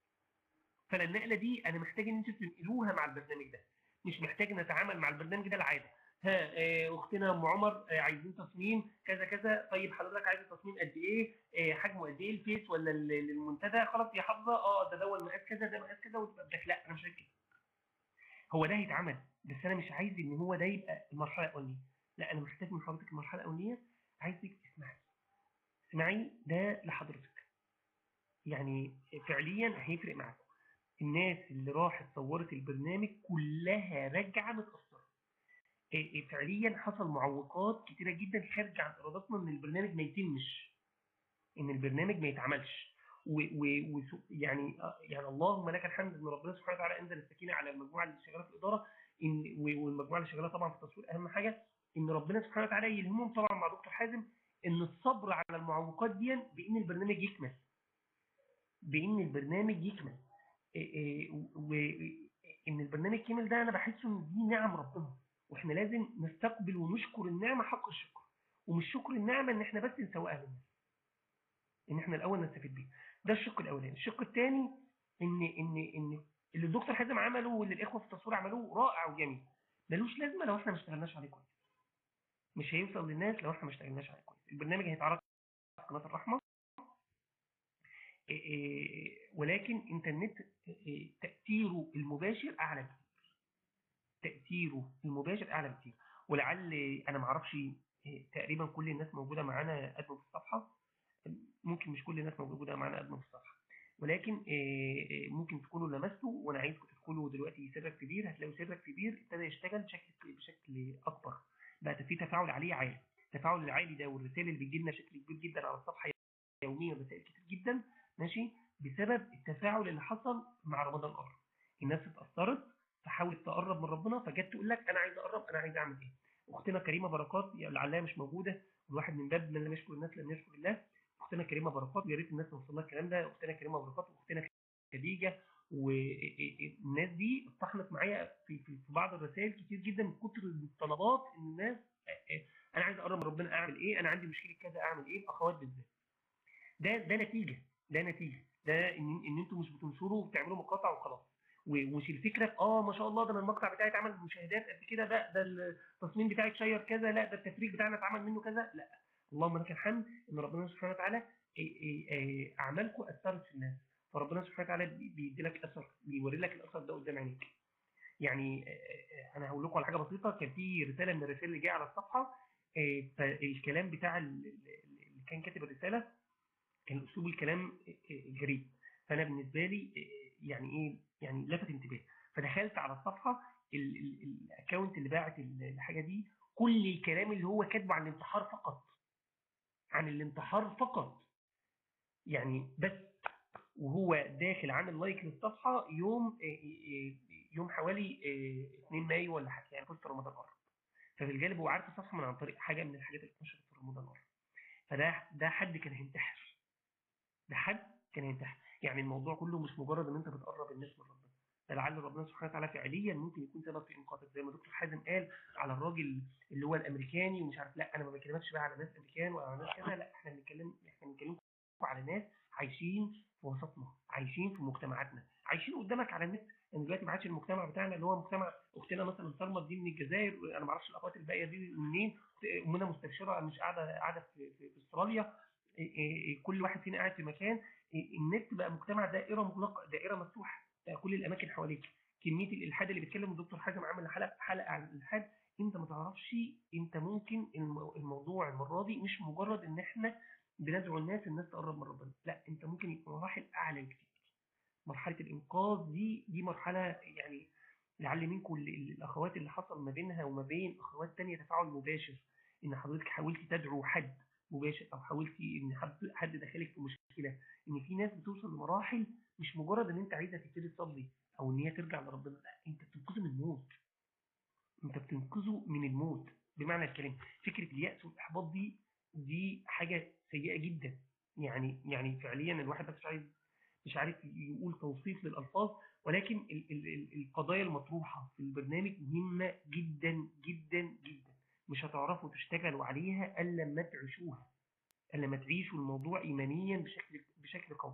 فالنقله دي انا محتاج ان انتوا تنقلوها مع البرنامج ده مش محتاج نتعامل مع البرنامج ده العاده ها آه، اختنا ام عمر آه، عايزين تصميم كذا كذا طيب حضرتك عايز تصميم قد ايه آه، حجمه قد ايه الفيس ولا ال- المنتدى خلاص يا حافظه اه ده ده المقاس كذا ده مقاس كذا وتبقى بدك لا انا مش عايز كده هو ده هيتعمل بس انا مش عايز ان هو ده يبقى المرحله الاولانيه لا انا محتاج من حضرتك المرحله الاولانيه عايزك تسمعي اسمعي ده لحضرتك يعني فعليا هيفرق معاكم الناس اللي راحت صورت البرنامج كلها راجعه متاثره إيه إيه فعليا حصل معوقات كتيره جدا خارجه عن ارادتنا ان البرنامج ما يتمش ان البرنامج ما يتعملش و و و يعني آه، يعني اللهم لك الحمد ان ربنا سبحانه وتعالى انزل السكينه على المجموعه اللي شغاله في الاداره ان و- والمجموعه اللي شغاله طبعا في التصوير اهم حاجه ان ربنا سبحانه وتعالى يلهمهم طبعا مع دكتور حازم ان الصبر على المعوقات دي بان البرنامج يكمل بان البرنامج يكمل إيه إيه وان البرنامج كامل ده انا بحس ان دي نعم ربنا واحنا لازم نستقبل ونشكر النعمه حق الشكر ومش شكر النعمه ان احنا بس نسوقها للناس ان احنا الاول نستفيد بيه ده الشق الاولاني الشق الثاني ان ان ان اللي الدكتور حازم عمله واللي الاخوه في التصوير عملوه رائع وجميل ملوش لازمه لو احنا ما اشتغلناش عليه كويس مش هيوصل للناس لو احنا ما اشتغلناش عليه كويس البرنامج هيتعرض على قناه الرحمه إيه إيه ولكن انترنت إيه تاثيره المباشر اعلى بكتير تاثيره المباشر اعلى بكتير ولعل انا ما اعرفش إيه، تقريبا كل الناس موجوده معانا قدموا في الصفحه ممكن مش كل الناس موجوده معانا قبل الصفحه ولكن آه، آه، ممكن تكونوا لمستوا وانا عايزكم تدخلوا دلوقتي سرك كبير هتلاقوا سرك كبير ابتدى يشتغل بشكل بشكل اكبر بقى في تفاعل عليه عالي التفاعل العالي ده والرسائل اللي بتجي لنا بشكل كبير جدا على الصفحه يوميا رسائل كتير جدا ماشي بسبب التفاعل اللي حصل مع رمضان قرب الناس اتاثرت فحاولت تقرب من ربنا فجت تقول لك انا عايز اقرب انا عايز اعمل ايه اختنا كريمه بركات لعلها مش موجوده والواحد من باب من لم يشكر الناس لم يشكر الله اختنا كريمه بركات ويا ريت الناس توصل لها الكلام ده اختنا كريمه بركات واختنا خديجه والناس دي اطحنت معايا في في في بعض الرسائل كتير جدا من كتر الطلبات ان الناس آه، آه، انا عايز اقرب من ربنا اعمل ايه انا عندي مشكله كذا اعمل ايه الاخوات بالذات ده ده نتيجه ده نتيجه ده ان ان انتوا مش بتنشروا وبتعملوا مقاطع وخلاص ومش الفكره في اه ما شاء الله ده انا المقطع بتاعي اتعمل مشاهدات قد كده ده ده التصميم بتاعي اتشير كذا لا ده التفريج بتاعنا اتعمل منه كذا لا اللهم لك الحمد ان ربنا سبحانه وتعالى إيه إيه إيه اعمالكم اثرت في الناس فربنا سبحانه وتعالى بي- بيدي لك اثر بيوري لك الاثر ده قدام عينيك يعني آه، آه، انا هقول لكم على حاجه بسيطه كان في رساله من الرسائل اللي جايه على الصفحه آه، فالكلام بتاع ال- ال- اللي كان كاتب الرساله كان اسلوب الكلام آه، آه، غريب فانا بالنسبه لي آه، يعني ايه يعني لفت انتباهي فدخلت على الصفحه ال- ال- الاكونت اللي باعت ال- الحاجه دي كل الكلام اللي هو كاتبه عن الانتحار فقط عن الانتحار فقط يعني بس وهو داخل عامل لايك للصفحه يوم آه، آه، يوم حوالي آه، 2 مايو ولا حاجه يعني في رمضان قرب ففي الغالب هو عارف الصفحه من عن طريق حاجه من الحاجات اللي اتنشرت في رمضان قرب فده ده حد كان هينتحر ده حد كان هينتحر يعني الموضوع كله مش مجرد ان انت بتقرب الناس من ربنا ده لعل ربنا سبحانه وتعالى فعليا ممكن يكون سبب في انقاذك زي ما دكتور حازم قال على الراجل اللي هو الامريكاني ومش عارف لا انا ما بكلمكش بقى على ناس امريكان ولا على ناس كذا لا احنا بنتكلم احنا بنتكلم على ناس عايشين في وسطنا عايشين في مجتمعاتنا عايشين قدامك على النت يعني دلوقتي ما عادش المجتمع بتاعنا اللي هو مجتمع اختنا مثلا سلمى دي من الجزائر انا ما اعرفش الاخوات الباقيه دي منين امنا مستبشره مش قاعده قاعده في, في, في استراليا إيه إيه كل واحد فينا قاعد في مكان إيه النت بقى مجتمع دائره مغلقه دائره مفتوحه بقى كل الاماكن حواليك كميه الالحاد اللي بيتكلم الدكتور حازم عامل حلقه حلقه عن الالحاد انت ما تعرفش انت ممكن الم- الموضوع المره دي مش مجرد ان احنا بندعو الناس الناس تقرب من ربنا لا انت ممكن يبقى مراحل اعلى بكتير مرحله الانقاذ دي دي مرحله يعني لعل منكم ال- ال- الاخوات اللي حصل ما بينها وما بين اخوات تانية تفاعل مباشر ان حضرتك حاولتي تدعو حد مباشر او حاولتي ان حد حد دخلك في مشكله ان في ناس بتوصل لمراحل مش مجرد ان انت عايزه تبتدي تصلي او ان هي ترجع لربنا لا انت بتنقذه من الموت انت بتنقذه من الموت بمعنى الكلمه فكره الياس والاحباط دي دي حاجه سيئه جدا يعني يعني فعليا الواحد بس مش عايز مش عارف يقول توصيف للالفاظ ولكن ال ال ال القضايا المطروحه في البرنامج مهمه جدا جدا جدا مش هتعرفوا تشتغلوا عليها الا لما تعيشوها الا لما تعيشوا الموضوع ايمانيا بشكل بشكل قوي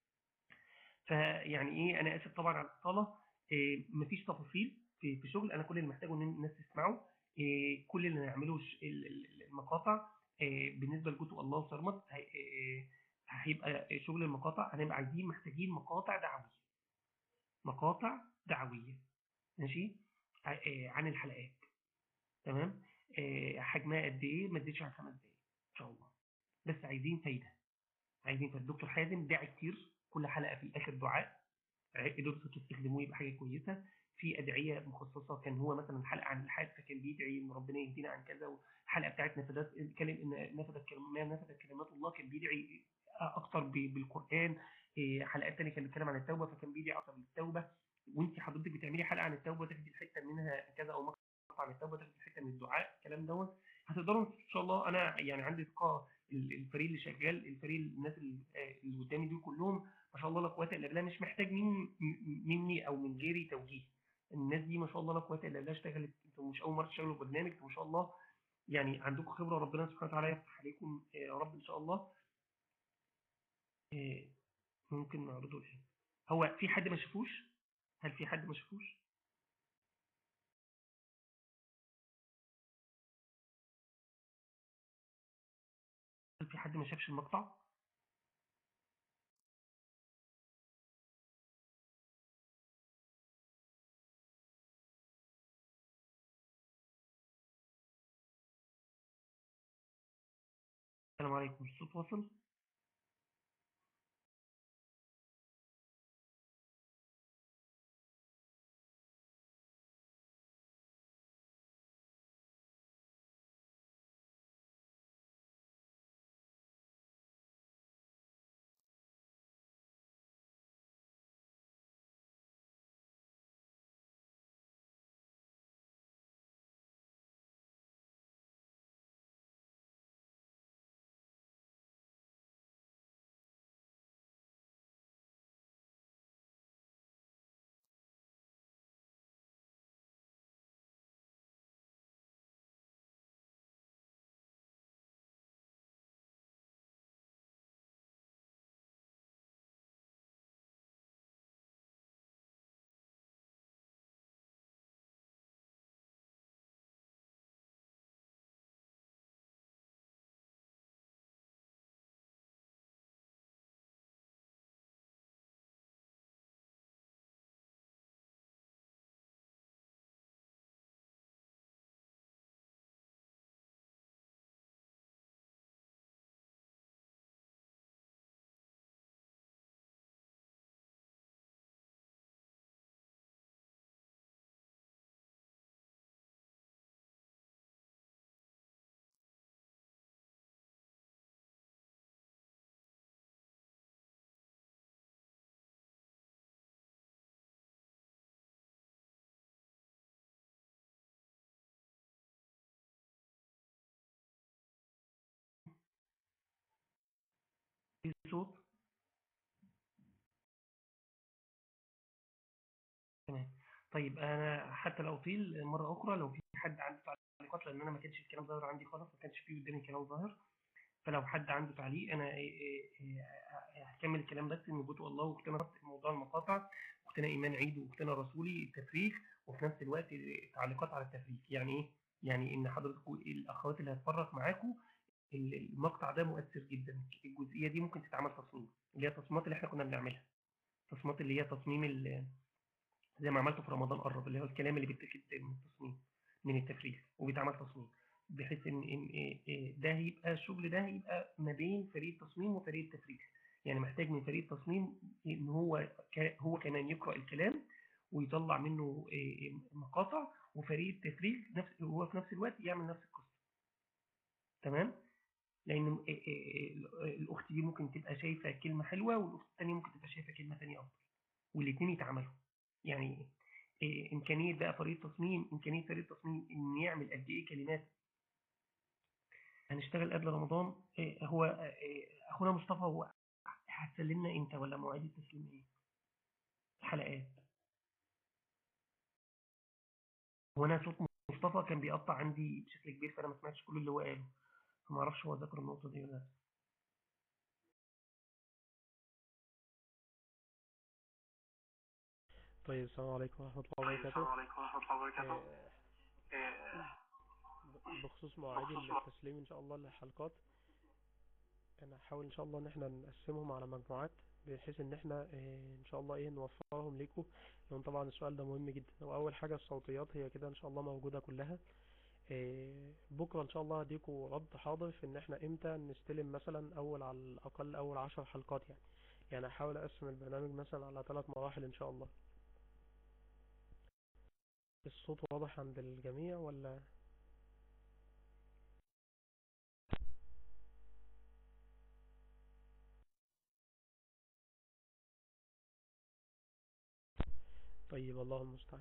فيعني ايه انا اسف طبعا على الاطاله إيه مفيش تفاصيل في في شغل انا كل اللي محتاجه ان الناس تسمعه إيه كل اللي نعمله ش- ال- ال- المقاطع إيه بالنسبه لكتب الله وصرمت هي- إيه هيبقى شغل المقاطع هنبقى عايزين محتاجين مقاطع دعويه مقاطع دعويه ماشي ع- إيه عن الحلقات تمام إيه حجمها قد ايه ما تزيدش عن خمس دقايق ان شاء الله بس عايزين فايده عايزين فايده الدكتور حازم داعي كتير كل حلقه في الاخر دعاء قدرتوا تستخدموه يبقى حاجه كويسه في ادعيه مخصصه كان هو مثلا حلقه عن الحاد فكان بيدعي ان ربنا يهدينا عن كذا والحلقه بتاعت نفذات كلم ان نفذت كلم- ما نفذت كلمات الله كان بيدعي اكتر ب- بالقران إيه، حلقات تانية كان بيتكلم عن التوبه فكان بيدعي اكتر بالتوبه وانت حضرتك بتعملي حلقه عن التوبه تاخدي الحته منها كذا او مقطع عن التوبه تاخدي الحته من الدعاء الكلام دوت هتقدروا ان شاء الله انا يعني عندي ثقه ال- الفريق اللي شغال الفريق الناس اللي آه، اللي قدامي دول كلهم ما شاء الله لا قوه الا بالله مش محتاج من م- مني او من غيري توجيه الناس دي ما شاء الله لا قوه الا بالله اشتغلت انتوا مش اول مره تشتغلوا برنامج انتوا ما شاء الله يعني عندكم خبره ربنا سبحانه وتعالى يفتح عليكم آه، يا رب ان شاء الله آه، ممكن نعرضه الان هو في حد ما شافوش هل في حد ما شافوش هل في حد ما شافش المقطع السلام عليكم الصوت واصل صوت تمام طيب انا حتى لو اطيل مره اخرى لو في حد عنده تعليقات لان انا ما كانش الكلام ظاهر عندي خالص ما كانش فيه قدامي كلام ظاهر فلو حد عنده تعليق انا إيه إيه إيه هكمل الكلام بس ان جوته الله واختنا موضوع المقاطع واختنا ايمان عيد واختنا رسولي التفريغ وفي نفس الوقت تعليقات على التفريغ يعني ايه يعني ان حضرتكم الاخوات اللي هتفرغ معاكم المقطع ده مؤثر جدا الجزئيه دي ممكن تتعمل تصميم اللي هي التصميمات اللي احنا كنا بنعملها التصميمات اللي هي تصميم ال- زي ما عملته في رمضان قرب اللي هو الكلام اللي بيتاخد من التصميم من التفريغ وبيتعمل تصميم بحيث ان ان إيه- إيه ده هيبقى الشغل ده هيبقى ما بين فريق التصميم وفريق التفريغ يعني محتاج من فريق التصميم ان هو ك- هو كمان يقرا الكلام ويطلع منه إيه، مقاطع وفريق التفريغ نفس هو في نفس الوقت يعمل نفس القصه تمام لان إيه- إيه- إيه- الاخت دي ممكن تبقى شايفه كلمه حلوه والاخت الثانيه ممكن تبقى شايفه كلمه ثانيه افضل والاثنين يتعاملوا يعني إيه امكانيه بقى فريق تصميم امكانيه فريق تصميم ان يعمل قد ايه كلمات هنشتغل قبل رمضان إيه هو إيه اخونا مصطفى هو هتسلمنا امتى ولا مواعيد التسليم ايه حلقات هو انا صوت مصطفى كان بيقطع عندي بشكل كبير فانا ما سمعتش كل اللي هو قاله فما اعرفش هو ذكر النقطه دي ولا لا طيب السلام عليكم ورحمة الله وبركاته عليكم ورحمة الله وبركاته آه، ب- بخصوص مواعيد التسليم ان شاء الله للحلقات انا هحاول ان شاء الله ان احنا نقسمهم على مجموعات بحيث ان احنا آه، ان شاء الله ايه نوفرهم ليكم لان طبعا السؤال ده مهم جدا واول حاجة الصوتيات هي كده ان شاء الله موجودة كلها آه، بكرة ان شاء الله هديكوا رد حاضر في ان احنا امتى نستلم مثلا اول على الاقل اول عشر حلقات يعني يعني هحاول اقسم البرنامج مثلا على ثلاث مراحل ان شاء الله الصوت واضح عند الجميع ولا طيب الله المستعان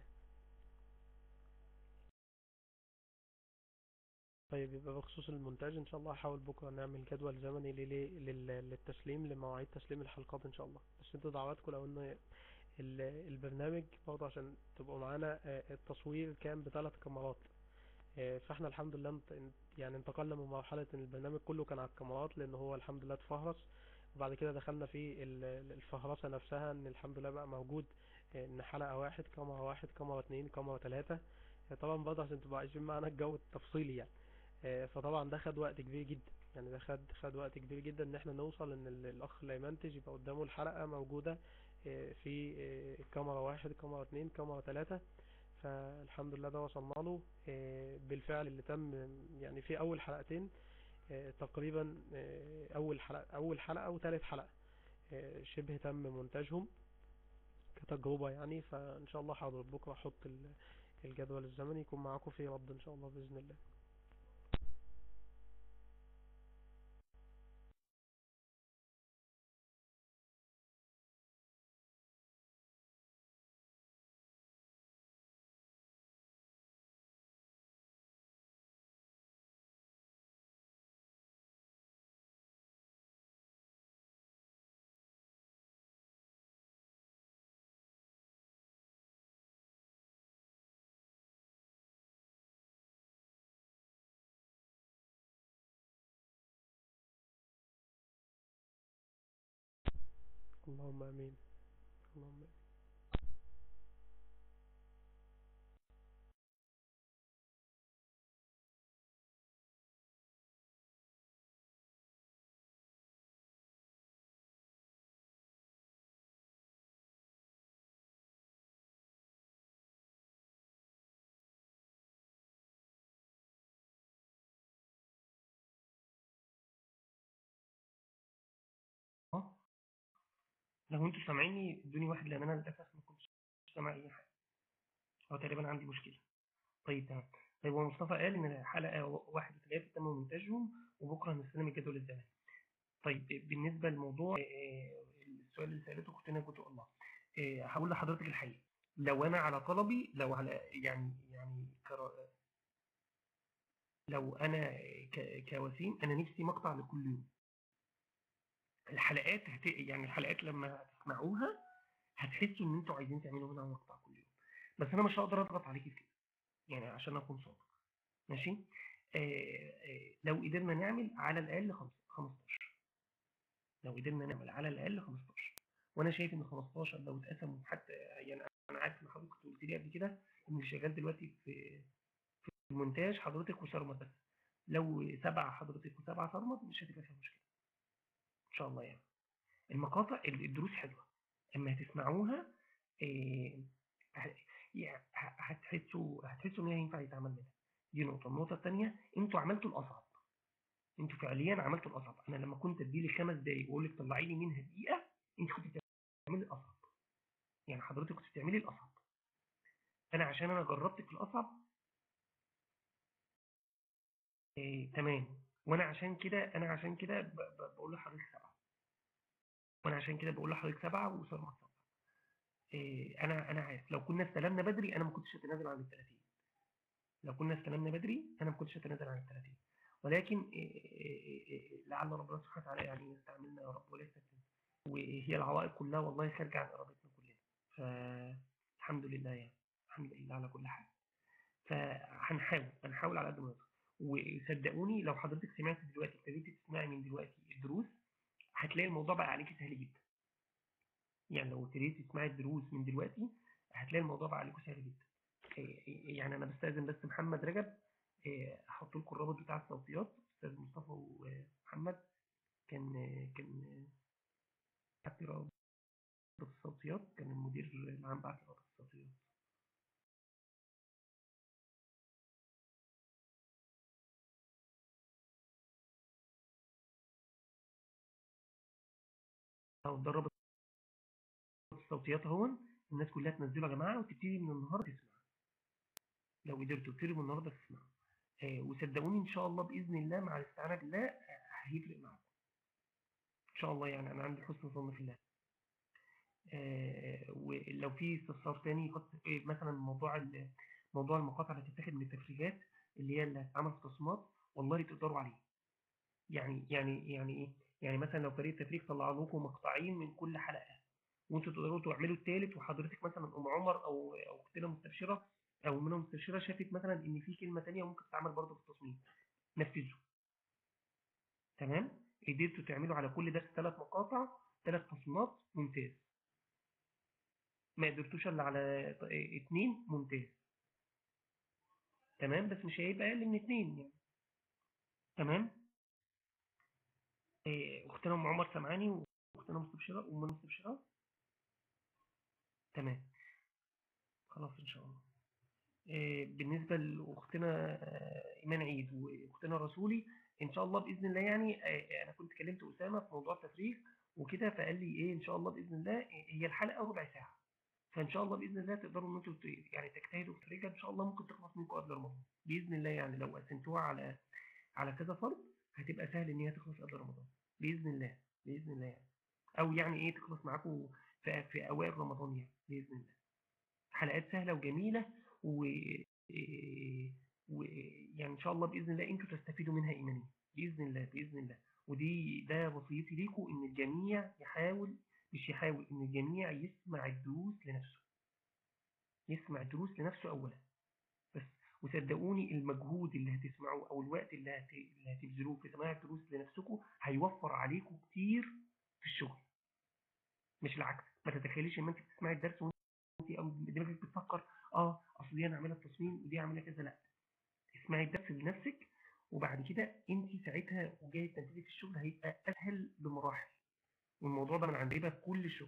طيب يبقى بخصوص المونتاج ان شاء الله هحاول بكره نعمل جدول زمني لل- لل- للتسليم لمواعيد تسليم الحلقات ان شاء الله بس انتوا دعواتكم لو ان ال- البرنامج برضه عشان تبقوا معانا آه، التصوير كان بثلاث كاميرات آه، فاحنا الحمد لله انت انت- يعني انتقلنا من مرحلة ان البرنامج كله كان على الكاميرات لان هو الحمد لله اتفهرس وبعد كده دخلنا في ال- ال- الفهرسة نفسها ان الحمد لله بقى موجود آه، ان حلقة واحد كاميرا واحد كاميرا اتنين كاميرا تلاتة آه، طبعا برضه عشان تبقوا عايشين معانا الجو التفصيلي يعني آه، فطبعا ده خد وقت كبير جدا يعني ده خد خد وقت كبير جدا ان احنا نوصل ان ال- الاخ اللي يمنتج يبقى قدامه الحلقة موجودة آه، في آه، كاميرا واحد كاميرا اتنين كاميرا تلاتة فالحمد لله ده وصلنا له آه، بالفعل اللي تم يعني في اول حلقتين آه، تقريبا آه، اول حلقة اول حلقة وثالث حلقة آه، شبه تم مونتاجهم كتجربة يعني فان شاء الله حاضر بكرة احط ال- الجدول الزمني يكون معاكم في رد ان شاء الله باذن الله اللهم امين اللهم امين اه لو انتوا سامعيني ادوني واحد لان انا للاسف ما كنتش سامع اي حاجه هو تقريبا عندي مشكله طيب تمام طيب هو مصطفى قال ان الحلقه واحد وثلاثه تم مونتاجهم وبكره هنستلم الجدول الزمني طيب بالنسبه للموضوع آه، السؤال اللي سالته اختنا جوتو الله آه، هقول لحضرتك الحقيقه لو انا على طلبي لو على يعني يعني كرا- لو انا ك- كوسيم انا نفسي مقطع لكل يوم الحلقات هت... يعني الحلقات لما هتسمعوها هتحسوا ان انتوا عايزين تعملوا منها مقطع كل يوم بس انا مش هقدر اضغط عليكي في كده يعني عشان اكون صادق ماشي آه آه لو قدرنا نعمل على الاقل خمس- 15 لو قدرنا نعمل على الاقل 15 وانا شايف ان 15 لو اتقسموا حتى يعني انا عارف ان حضرتك كنت قلت لي قبل كده ان اللي شغال دلوقتي في في المونتاج حضرتك وسرمت بس لو سبعة حضرتك وسبعة صرمت مش هتبقى فيها مشكلة ان شاء الله يعني المقاطع الدروس حلوة اما هتسمعوها إيه ه- يعني ه- هتحسوا هتحسوا ان هي ينفع يتعمل منها دي نقطة النقطة الثانية انتوا عملتوا الاصعب انتوا فعليا عملتوا الاصعب انا لما كنت اديلي خمس دقايق واقول لك طلعي لي منها دقيقة انت كنت بتعملي الاصعب يعني حضرتك كنت بتعملي الاصعب انا عشان انا جربتك في الاصعب إيه تمام وانا عشان كده انا عشان كده ب- ب- بقول لحضرتك سبعة وانا عشان كده بقول لحضرتك سبعة وسبعة سبعة إيه انا انا عارف لو كنا استلمنا بدري انا ما كنتش هتنازل عن ال 30 لو كنا استلمنا بدري انا ما كنتش هتنازل عن ال 30 ولكن إيه إيه إيه لعل ربنا سبحانه وتعالى يعني يستعملنا يا رب ولا يستسلم وهي العوائق كلها والله خارجه عن ارادتنا كلنا فالحمد لله يعني الحمد لله على كل حال فهنحاول هنحاول على قد ما نقدر وصدقوني لو حضرتك سمعت دلوقتي ابتديتي تسمعي من دلوقتي الدروس هتلاقي الموضوع بقى عليكي سهل جدا يعني لو ابتديتي تسمعي الدروس من دلوقتي هتلاقي الموضوع بقى عليكم سهل جدا إيه، يعني انا بستاذن بس محمد رجب إيه، احط لكم الرابط بتاع الصوتيات استاذ مصطفى ومحمد كان كان بعت لي رابط الصوتيات كان المدير العام بعت لي رابط الصوتيات او ده رابط الصوتيات اهو الناس كلها تنزله يا جماعه وتبتدي من النهارده تسمع لو قدرتوا تبتدي من النهارده تسمعوا آه وصدقوني ان شاء الله باذن الله مع الاستعانه بالله آه، هيفرق معاكم ان شاء الله يعني انا عندي حسن ظن في الله آه ولو في استفسار تاني خط- إيه، مثلا موضوع ال- موضوع المقاطع اللي هتتاخد من التفريغات اللي هي اللي هتتعمل في تصميمات والله تقدروا عليه يعني يعني يعني ايه يعني مثلا لو فريق التفريغ طلع لكم مقطعين من كل حلقه وانتوا تقدروا تعملوا الثالث وحضرتك مثلا ام عمر او او اختنا مستبشره او منى مستبشره شافت مثلا ان في كلمه تانية ممكن تتعمل برضه في التصميم نفذوا تمام قدرتوا تعملوا على كل درس ثلاث مقاطع ثلاث تصميمات ممتاز ما قدرتوش الا على ط- إيه، اتنين ممتاز تمام بس مش هيبقى اقل من اتنين يعني تمام إيه، اختنا ام عمر سامعاني واختنا مستبشره وام مستبشره تمام خلاص ان شاء الله إيه، بالنسبه لاختنا آه، ايمان عيد واختنا رسولي ان شاء الله باذن الله يعني آه، انا كنت كلمت اسامه في موضوع التفريغ وكده فقال لي ايه ان شاء الله باذن الله آه، هي الحلقه ربع ساعه فان شاء الله باذن الله تقدروا ان انتوا ت- يعني تجتهدوا في التفريغ ان شاء الله ممكن تخلص منكم قبل رمضان باذن الله يعني لو قسمتوها على على كذا فرد هتبقى سهل ان هي تخلص قبل رمضان باذن الله باذن الله يعني او يعني ايه تخلص معاكم في, في اوائل رمضان يعني باذن الله حلقات سهله وجميله و إيه، ويعني ان شاء الله باذن الله انتوا تستفيدوا منها ايمانيا باذن الله باذن الله ودي ده وصيتي ليكم ان الجميع يحاول مش يحاول ان الجميع يسمع الدروس لنفسه يسمع الدروس لنفسه اولا بس وصدقوني المجهود اللي هتسمعوه او الوقت اللي هت- اللي هتبذلوه في سماع الدروس لنفسكم هيوفر عليكم كتير في الشغل مش العكس ما تتخيليش ان انت بتسمعي الدرس وانت او دماغك بتفكر اه اصل دي انا عاملها تصميم ودي عاملها كذا لا اسمعي الدرس بنفسك وبعد كده انت ساعتها وجايه تنفيذي في الشغل هيبقى اسهل بمراحل والموضوع ده من عند في كل الشغل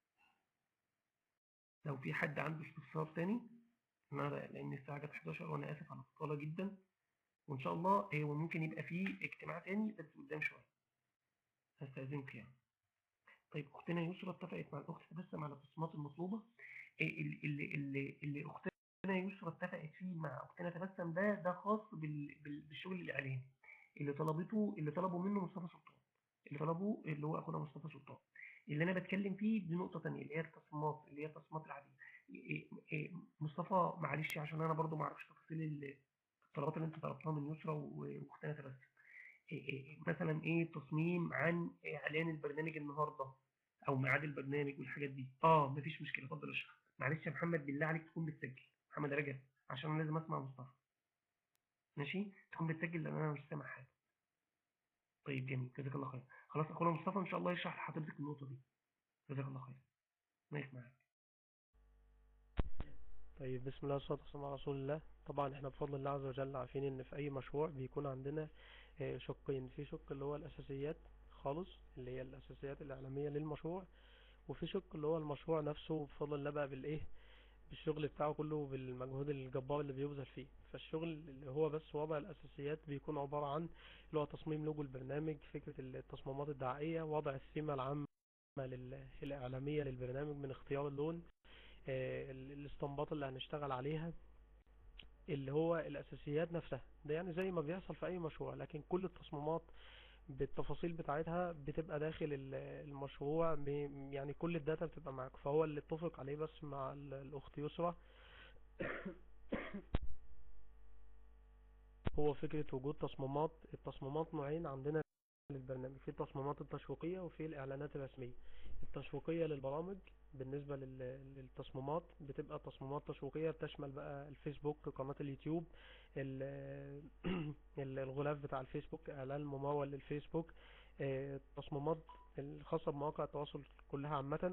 لو في حد عنده استفسار تاني انا لان الساعه جت 11 وانا اسف على الطاله جدا وان شاء الله هو ممكن يبقى فيه اجتماع تاني بس قدام شويه هستاذنك يعني طيب اختنا يسرا اتفقت مع الاخت تبسم على التصميمات المطلوبه إيه اللي اللي اللي, اللي اختنا يسرا اتفقت فيه مع اختنا تبسم ده ده خاص بال بال بالشغل الاعلامي اللي طلبته اللي طلبه منه مصطفى سلطان اللي طلبه اللي هو اخونا مصطفى سلطان اللي انا بتكلم فيه دي نقطه ثانيه اللي هي التصميمات اللي هي التصميمات العاديه إيه إيه مصطفى معلش عشان انا برضو ما اعرفش تفاصيل ال- الطلبات اللي انت طلبتها من يسرا و- واختنا تبسم إيه إيه مثلا ايه تصميم عن اعلان البرنامج النهارده او ميعاد البرنامج والحاجات دي اه مفيش مشكله اتفضل اشرح معلش يا محمد بالله عليك تكون بتسجل محمد رجب عشان انا لازم اسمع مصطفى ماشي تكون بتسجل لان انا مش سامع حاجه طيب جميل جزاك الله خير خلاص اخونا مصطفى ان شاء الله يشرح لحضرتك النقطه دي جزاك الله خير ماشي معاك طيب بسم الله والصلاة والسلام على رسول الله طبعا احنا بفضل الله عز وجل عارفين ان في اي مشروع بيكون عندنا آه، شقين في شق اللي هو الاساسيات خالص اللي هي الاساسيات الاعلامية للمشروع وفي شق اللي هو المشروع نفسه بفضل الله بقى بالايه بالشغل بتاعه كله بالمجهود الجبار اللي بيبذل فيه فالشغل اللي هو بس وضع الاساسيات بيكون عبارة عن اللي هو تصميم لوجو البرنامج فكرة التصميمات الدعائية وضع السمة العامة لل- الإعلامية للبرنامج من اختيار اللون آه، ال- الاستنباط اللي هنشتغل عليها اللي هو الأساسيات نفسها ده يعني زي ما بيحصل في أي مشروع لكن كل التصميمات بالتفاصيل بتاعتها بتبقى داخل ال- المشروع ب- يعني كل الداتا بتبقى معاك فهو اللي اتفق عليه بس مع ال- الأخت يسرى هو فكرة وجود تصميمات التصميمات نوعين عندنا للبرنامج في التصميمات التشويقية وفي الإعلانات الرسمية التشويقية للبرامج بالنسبة لل- للتصميمات بتبقى تصميمات تشويقية بتشمل بقى الفيسبوك قناة اليوتيوب ال- ال- الغلاف بتاع الفيسبوك إعلان ممول للفيسبوك آه، التصميمات الخاصة بمواقع التواصل كلها عامة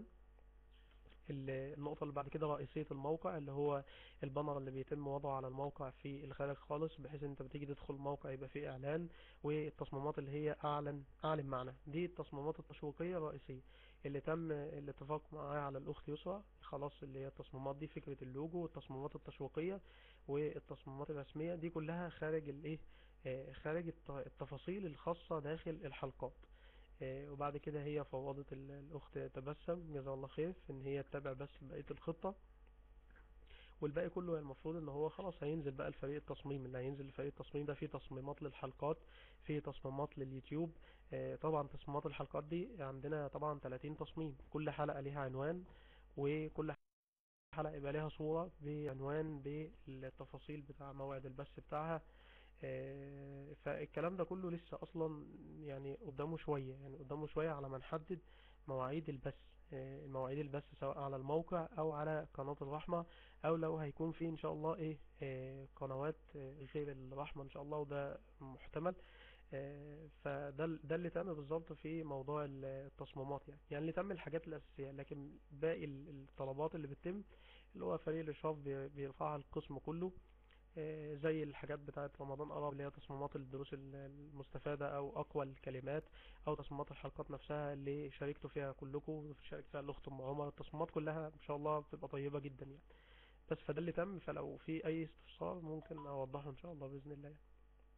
ال- النقطة اللي بعد كده رئيسية الموقع اللي هو البانر اللي بيتم وضعه على الموقع في الخارج خالص بحيث ان انت بتيجي تدخل الموقع يبقى فيه اعلان والتصميمات اللي هي اعلن اعلن معنى دي التصميمات التشويقية الرئيسية اللي تم الاتفاق معايا على الاخت يسرى خلاص اللي هي التصميمات دي فكرة اللوجو والتصميمات التشويقية والتصميمات الرسمية دي كلها خارج الايه آه، خارج الت- التفاصيل الخاصة داخل الحلقات آه، وبعد كده هي فوضت ال- الأخت تبسم جزاها الله خير في إن هي تتابع بس بقية الخطة والباقي كله المفروض إن هو خلاص هينزل بقى الفريق التصميم اللي هينزل الفريق التصميم ده فيه تصميمات للحلقات فيه تصميمات لليوتيوب آه، طبعا تصميمات الحلقات دي عندنا طبعا 30 تصميم كل حلقة ليها عنوان وكل حلقة يبقى ليها صورة بعنوان بالتفاصيل بتاع موعد البث بتاعها آه، فالكلام ده كله لسه اصلا يعني قدامه شوية يعني قدامه شوية على ما نحدد مواعيد البث آه، مواعيد البث سواء على الموقع او على قناة الرحمة او لو هيكون في ان شاء الله ايه آه، قنوات آه، غير الرحمة ان شاء الله وده محتمل آه، فده ال- ده اللي تم بالظبط في موضوع ال- التصميمات يعني يعني اللي تم الحاجات الأساسية لكن باقي ال- الطلبات اللي بتتم اللي هو فريق الإشراف بي- بيرفعها القسم كله آه، زي الحاجات بتاعة رمضان قرب اللي هي تصميمات الدروس ال- المستفادة أو أقوى الكلمات أو تصميمات الحلقات نفسها اللي شاركتوا فيها كلكم شارك فيها الأخت أم عمر التصميمات كلها إن شاء الله بتبقى طيبة جدا يعني بس فده اللي تم فلو في أي استفسار ممكن أوضحه إن شاء الله بإذن الله يعني.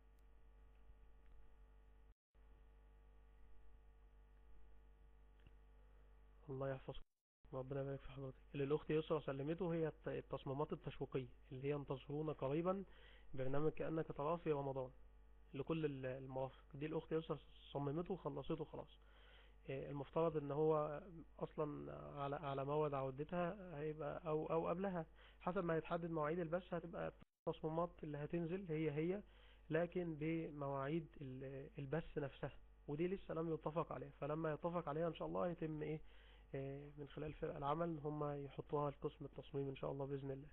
الله يحفظكم ربنا يبارك في حضرتك اللي الأخت يسرا سلمته هي الت- التصميمات التشويقية اللي هي انتظرونا قريبا برنامج كأنك تراه في رمضان لكل ال- المرافق دي الأخت يسرا صممته وخلصته خلاص آه، المفترض ان هو اصلا على على موعد عودتها هيبقى او او قبلها حسب ما يتحدد مواعيد البث هتبقى التصميمات اللي هتنزل هي هي لكن بمواعيد ال- البث نفسها ودي لسه لم يتفق عليها فلما يتفق عليها ان شاء الله يتم ايه آه، من خلال فرق العمل ان هم يحطوها لقسم التصميم ان شاء الله باذن الله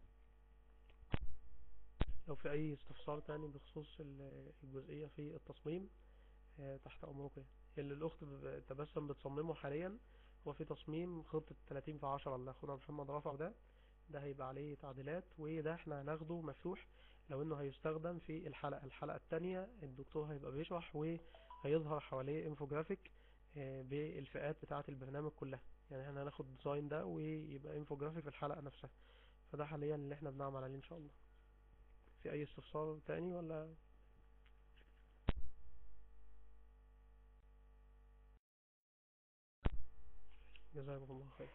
لو في اي استفسار تاني بخصوص ال- الجزئية في التصميم آه، تحت امركم يعني. اللي الاخت ب- تبسم بتصممه حاليا هو في تصميم خطة 30 في 10 اللي اخونا محمد رفع ده ده هيبقى عليه تعديلات وده احنا هناخده مفتوح لو انه هيستخدم في الحلقة الحلقة التانية الدكتور هيبقى بيشرح وهيظهر حواليه انفوجرافيك آه، بالفئات بتاعة البرنامج كلها يعني احنا هناخد الديزاين ده ويبقى انفوجرافيك في الحلقة نفسها فده حاليا اللي احنا بنعمل عليه ان شاء الله في اي استفسار تاني ولا جزاكم الله خير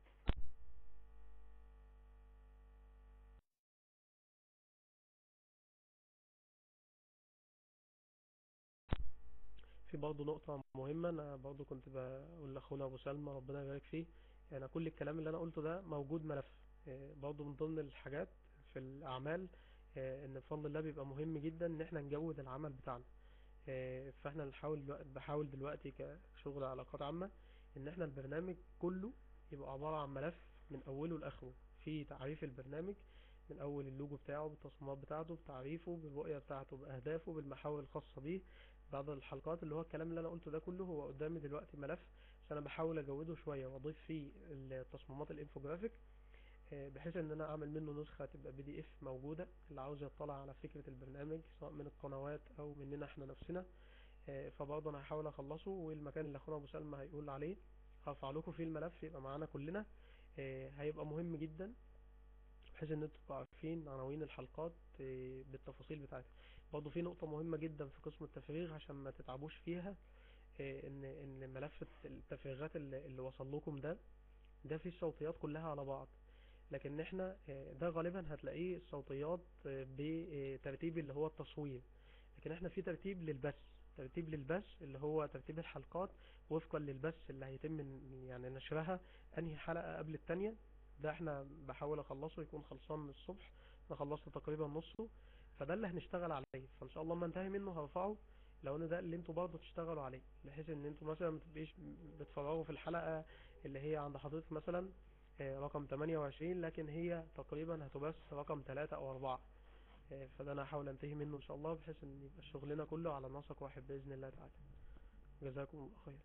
في برضه نقطة مهمة أنا برضه كنت بقول لأخونا أبو سلمى ربنا يبارك فيه يعني كل الكلام اللي أنا قلته ده موجود ملف آه، برضه من ضمن الحاجات في الأعمال آه، إن بفضل الله بيبقى مهم جدا إن إحنا نجود العمل بتاعنا آه، فاحنا نحاول دلوقتي بحاول دلوقتي كشغل علاقات عامة ان احنا البرنامج كله يبقى عبارة عن ملف من اوله لاخره في تعريف البرنامج من اول اللوجو بتاعه بالتصميمات بتاعته بتعريفه بالرؤية بتاعته باهدافه بالمحاور الخاصة بيه بعض الحلقات اللي هو الكلام اللي انا قلته ده كله هو قدامي دلوقتي ملف بس انا بحاول اجوده شوية واضيف فيه التصميمات الانفوجرافيك آه، بحيث ان انا اعمل منه نسخة تبقى بي دي اف موجودة اللي عاوز يطلع على فكرة البرنامج سواء من القنوات او مننا احنا نفسنا آه، فبرضه انا هحاول اخلصه والمكان اللي اخونا ابو سلمى هيقول عليه هرفع لكم فيه الملف يبقى معانا كلنا آه، هيبقى مهم جدا بحيث ان انتوا تبقوا عارفين عناوين الحلقات آه، بالتفاصيل بتاعتها برضه في نقطة مهمة جدا في قسم التفريغ عشان ما تتعبوش فيها آه، ان ان ملف التفريغات اللي اللي وصل لكم ده ده فيه الصوتيات كلها على بعض لكن احنا آه، ده غالبا هتلاقيه الصوتيات آه، بترتيب اللي هو التصوير لكن احنا في ترتيب للبث ترتيب للبث اللي هو ترتيب الحلقات وفقا للبث اللي هيتم ن- يعني نشرها انهي حلقة قبل التانية ده احنا بحاول اخلصه يكون خلصان من الصبح انا خلصت تقريبا نصه فده اللي هنشتغل عليه فان شاء الله ما انتهي منه هرفعه لو ان ده اللي انتوا برضه تشتغلوا عليه بحيث ان انتوا مثلا ما تبقيش بتفرغوا في الحلقة اللي هي عند حضرتك مثلا آه، رقم 28 لكن هي تقريبا هتبث رقم 3 او 4 آه، فده انا هحاول انتهي منه ان شاء الله بحيث ان يبقى شغلنا كله على نسق واحد باذن الله تعالى جزاكم الله خير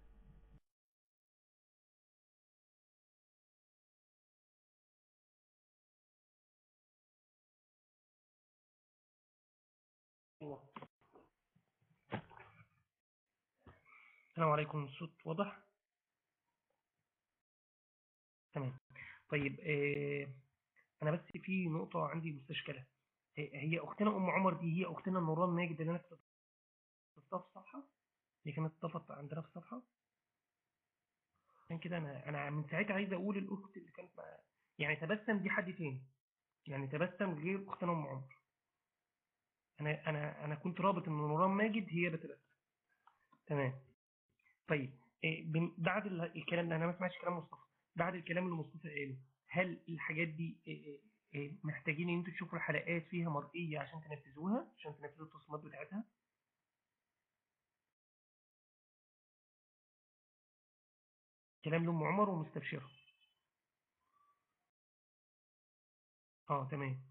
أيوة. السلام عليكم الصوت واضح تمام طيب آه انا بس في نقطة عندي مستشكلة آه، هي اختنا ام عمر دي هي اختنا نوران ماجد اللي انا كنت ضفتها في الصفحة هي كانت ضفت عندنا في الصفحة عشان كده انا انا من ساعتها عايز اقول الاخت اللي كانت مع يعني تبسم دي حد تاني يعني تبسم غير اختنا ام عمر انا انا انا كنت رابط ان نوران ماجد هي بتبسم تمام طيب إيه، بن- بعد ال- الكلام ده انا ما سمعتش كلام مصطفى بعد الكلام اللي مصطفى قاله هل الحاجات دي إيه، إيه، إيه، محتاجين ان انتوا تشوفوا الحلقات فيها مرئية عشان تنفذوها عشان تنفذوا التصميمات بتاعتها كلام لأم عمر ومستبشرة اه تمام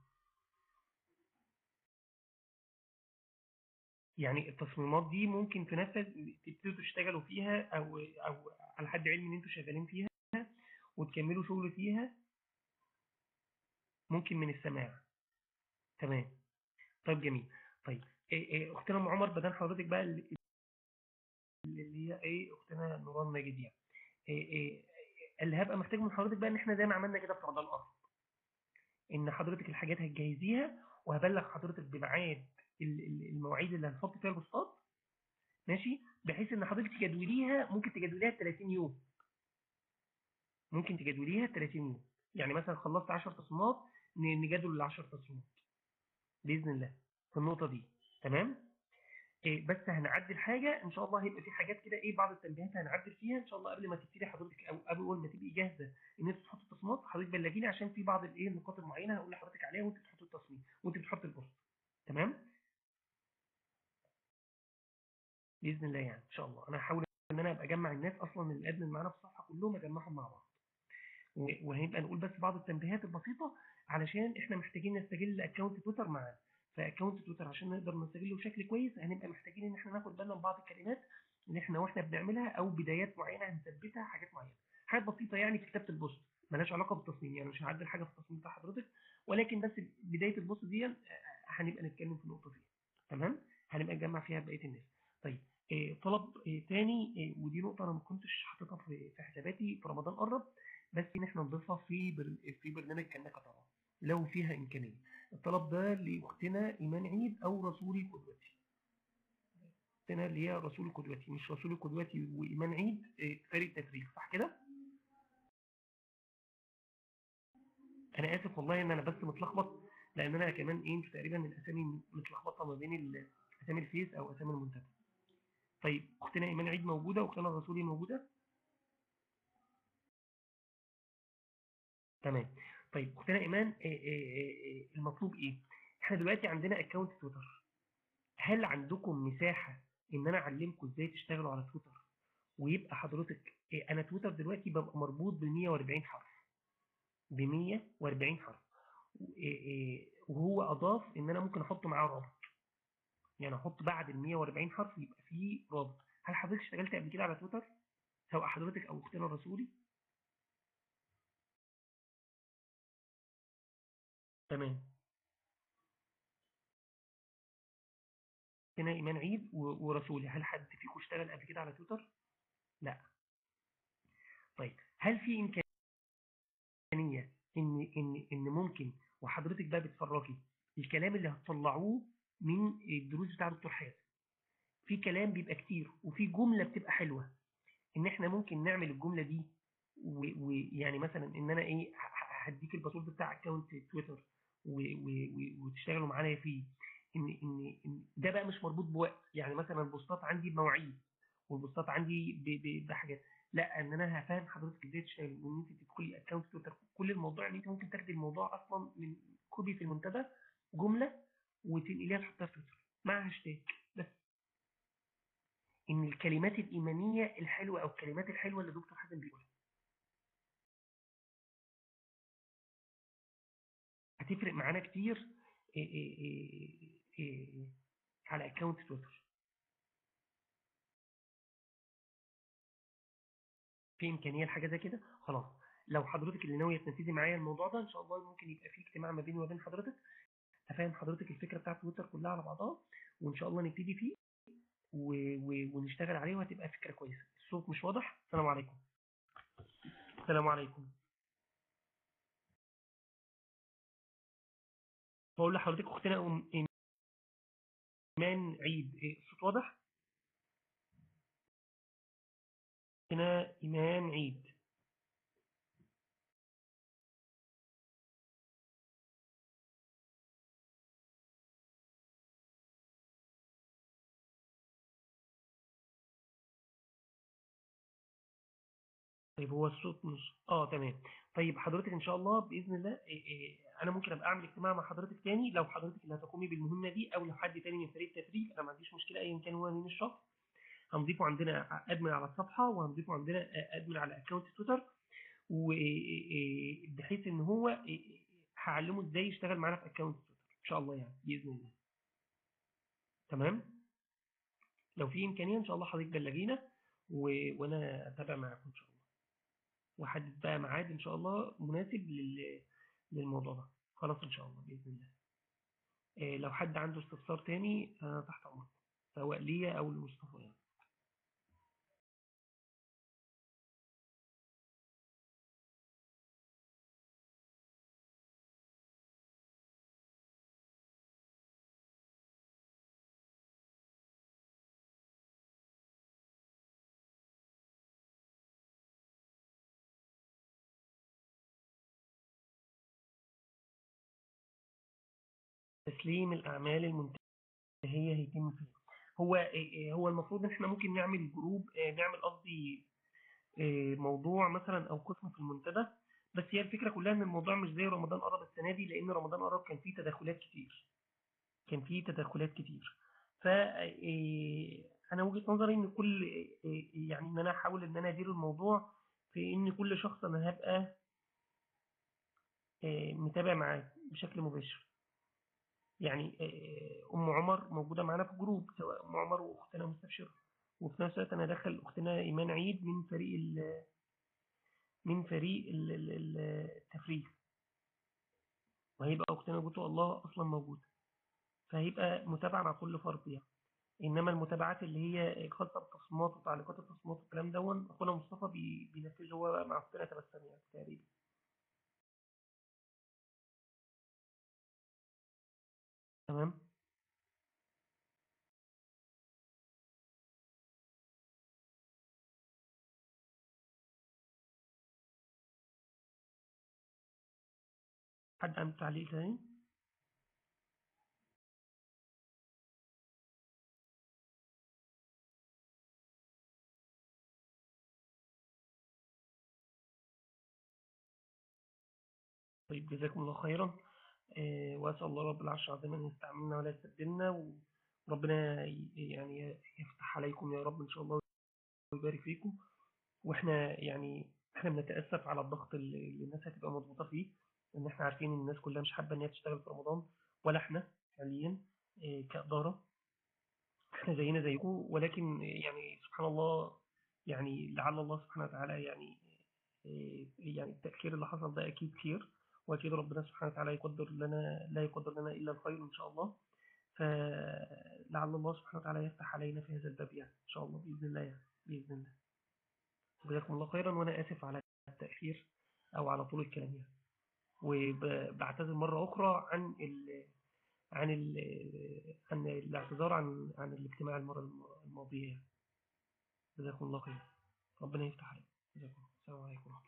يعني التصميمات دي ممكن تنفذ تبتدوا تشتغلوا فيها او او على حد علمي ان انتوا شغالين فيها وتكملوا شغل فيها ممكن من السماع تمام طيب جميل طيب إيه إيه اختنا ام عمر بدل حضرتك بقى اللي اللي هي ايه اختنا نوران ماجد يعني إيه إيه اللي هبقى محتاج من حضرتك بقى ان احنا زي ما عملنا كده في رمضان الارض ان حضرتك الحاجات هتجهزيها وهبلغ حضرتك بميعاد ال- ال- المواعيد اللي هنحط فيها البوستات ماشي بحيث ان حضرتك تجدوليها ممكن تجدوليها 30 يوم ممكن تجدوليها 30 يوم يعني مثلا خلصت 10 تصميمات ن- نجدول ال 10 تصميمات باذن الله في النقطه دي تمام إيه بس هنعدل حاجه ان شاء الله هيبقى في حاجات كده ايه بعض التنبيهات هنعدل فيها ان شاء الله قبل ما تبتدي حضرتك او قبل اول ما تبقي جاهزه ان انت تحط التصميمات حضرتك بلغيني عشان في بعض الايه النقاط المعينه هقول لحضرتك عليها وانت بتحط التصميم وانت بتحط البوست تمام باذن الله يعني ان شاء الله انا هحاول ان انا ابقى اجمع الناس اصلا اللي قادمين معانا في الصفحه كلهم اجمعهم مع بعض و- وهنبقى نقول بس بعض التنبيهات البسيطه علشان احنا محتاجين نستغل اكونت تويتر معانا فاكونت تويتر عشان نقدر نستغله بشكل كويس هنبقى محتاجين ان احنا ناخد بالنا من بعض الكلمات اللي احنا واحنا بنعملها او بدايات معينه هنثبتها حاجات معينه حاجات بسيطه يعني في كتابه البوست ملهاش علاقه بالتصميم يعني مش هعدل حاجه في التصميم بتاع حضرتك ولكن بس بدايه البوست دي آه، هنبقى نتكلم في النقطه دي تمام هنبقى نجمع فيها بقيه الناس طيب إيه طلب إيه تاني إيه ودي نقطه انا ما كنتش حاططها في في حساباتي في رمضان قرب بس ان احنا نضيفها في بر... في برنامج كانك طبعا لو فيها امكانيه الطلب ده لاختنا ايمان عيد او رسولي قدوتي اختنا اللي هي رسولي قدوتي مش رسولي قدوتي وايمان عيد إيه، فريق تفريغ صح كده انا اسف والله ان انا بس متلخبط لان انا كمان ايه مش تقريبا الاسامي متلخبطه ما بين ال- اسامي الفيس او اسامي المنتدى طيب اختنا ايمان عيد موجوده واختنا رسولي موجوده تمام طيب اختنا ايمان إيه إيه إيه المطلوب ايه احنا دلوقتي عندنا اكونت تويتر هل عندكم مساحه ان انا اعلمكم ازاي تشتغلوا على تويتر ويبقى حضرتك إيه، انا تويتر دلوقتي ببقى مربوط ب 140 حرف ب 140 حرف إيه إيه، وهو اضاف ان انا ممكن احط معاه رابط يعني احط بعد ال 140 حرف يبقى فيه رابط هل حضرتك اشتغلت قبل كده على تويتر سواء حضرتك او اختنا الرسولي تمام هنا ايمان عيد و- ورسولي هل حد فيكم اشتغل قبل كده على تويتر لا طيب هل في امكانيه ان ان ان ممكن وحضرتك بقى بتفرجي الكلام اللي هتطلعوه من الدروس بتاع دكتور حازم في كلام بيبقى كتير وفي جمله بتبقى حلوه ان احنا ممكن نعمل الجمله دي ويعني مثلا ان انا ايه ه- ه- هديك الباسورد بتاع اكونت تويتر و- و- و- وتشتغلوا معايا فيه ان ان إن ده بقى مش مربوط بوقت يعني مثلا البوستات عندي بمواعيد والبوستات عندي ب- ب- بحاجات لا ان انا هفهم حضرتك ازاي تشتغل وان انت تدخلي اكونت تويتر كل الموضوع ان انت ممكن تاخدي الموضوع اصلا من كوبي في المنتدى جمله وتنقليها تحطها في تويتر مع هاشتاج بس ان الكلمات الايمانيه الحلوه او الكلمات الحلوه اللي دكتور حازم بيقولها هتفرق معانا كتير إيه إيه إيه إيه على اكونت تويتر في امكانيه لحاجه زي كده خلاص لو حضرتك اللي ناويه تنفذي معايا الموضوع ده ان شاء الله ممكن يبقى في اجتماع ما بيني وبين حضرتك افهم حضرتك الفكره بتاعت تويتر كلها على بعضها وان شاء الله نبتدي فيه و... و... ونشتغل عليه وهتبقى فكره كويسه الصوت مش واضح السلام عليكم السلام عليكم بقول لحضرتك اختنا أم- ايمان عيد إيه، الصوت واضح اختنا ايمان عيد طيب هو الصوت مش اه تمام طيب حضرتك ان شاء الله باذن الله إيه إيه انا ممكن ابقى اعمل اجتماع مع حضرتك تاني لو حضرتك اللي هتقومي بالمهمه دي او لو حد تاني من فريق التفريغ انا ما عنديش مشكله ايا كان هو مين الشخص هنضيفه عندنا ادمن على الصفحه وهنضيفه عندنا ادمن على اكونت تويتر وبحيث ان هو إيه إيه هعلمه ازاي يشتغل معانا في اكونت تويتر ان شاء الله يعني باذن الله تمام لو في امكانيه ان شاء الله حضرتك بلغينا و... وانا اتابع معاكم ان شاء الله واحدد بقى ميعاد ان شاء الله مناسب لل... للموضوع ده خلاص ان شاء الله باذن الله إيه لو حد عنده استفسار تاني انا تحت امركم سواء ليا او لمصطفى يعني تسليم الاعمال المنتهيه هيتم فين هو إيه هو المفروض ان احنا ممكن نعمل جروب إيه نعمل قصدي إيه موضوع مثلا او قسم في المنتدى بس هي الفكره كلها ان الموضوع مش زي رمضان قرب السنه دي لان رمضان قرب كان فيه تدخلات كتير كان فيه تدخلات كتير ف انا وجهه نظري ان كل يعني ان انا احاول ان انا ادير الموضوع في ان كل شخص انا هبقى متابع معاه بشكل مباشر يعني ام عمر موجوده معانا في جروب سواء ام عمر واختنا مستبشره وفي نفس الوقت انا داخل اختنا ايمان عيد من فريق ال من فريق ال- ال- ال- التفريغ وهيبقى اختنا جوتو الله اصلا موجوده فهيبقى متابعه مع كل فرد يعني انما المتابعات اللي هي خاصه بالتصميمات وتعليقات التصميمات والكلام دون اخونا مصطفى بي- بينفذه هو بقى مع اختنا تبسم يعني تقريبا تمام حد عنده تعليق تاني طيب جزاكم الله خيرا آه، وأسأل الله رب العرش العظيم أن يستعملنا ولا يستبدلنا و- ربنا ي- يعني يفتح عليكم يا رب ان شاء الله ويبارك فيكم واحنا يعني احنا بنتاسف على الضغط اللي اللي الناس هتبقى مضغوطه فيه ان احنا عارفين ان الناس كلها مش حابه ان هي تشتغل في رمضان ولا احنا حاليا إيه، كاداره احنا زينا زيكم ولكن يعني سبحان الله يعني لعل الله سبحانه وتعالى يعني إيه، يعني التأخير اللي حصل ده أكيد خير وأكيد ربنا سبحانه وتعالى يقدر لنا لا يقدر لنا إلا الخير إن شاء الله فلعل الله سبحانه وتعالى يفتح علينا في هذا الباب يعني إن شاء الله بإذن الله يعني بإذن الله جزاكم الله خيرا وأنا آسف على التأخير أو على طول الكلام يعني وبعتذر مرة أخرى عن ال عن ال عن الاعتذار عن عن الاجتماع المرة الم- الماضية يعني. جزاكم الله خير ربنا يفتح عليكم جزاكم الله. السلام عليكم ورحمة الله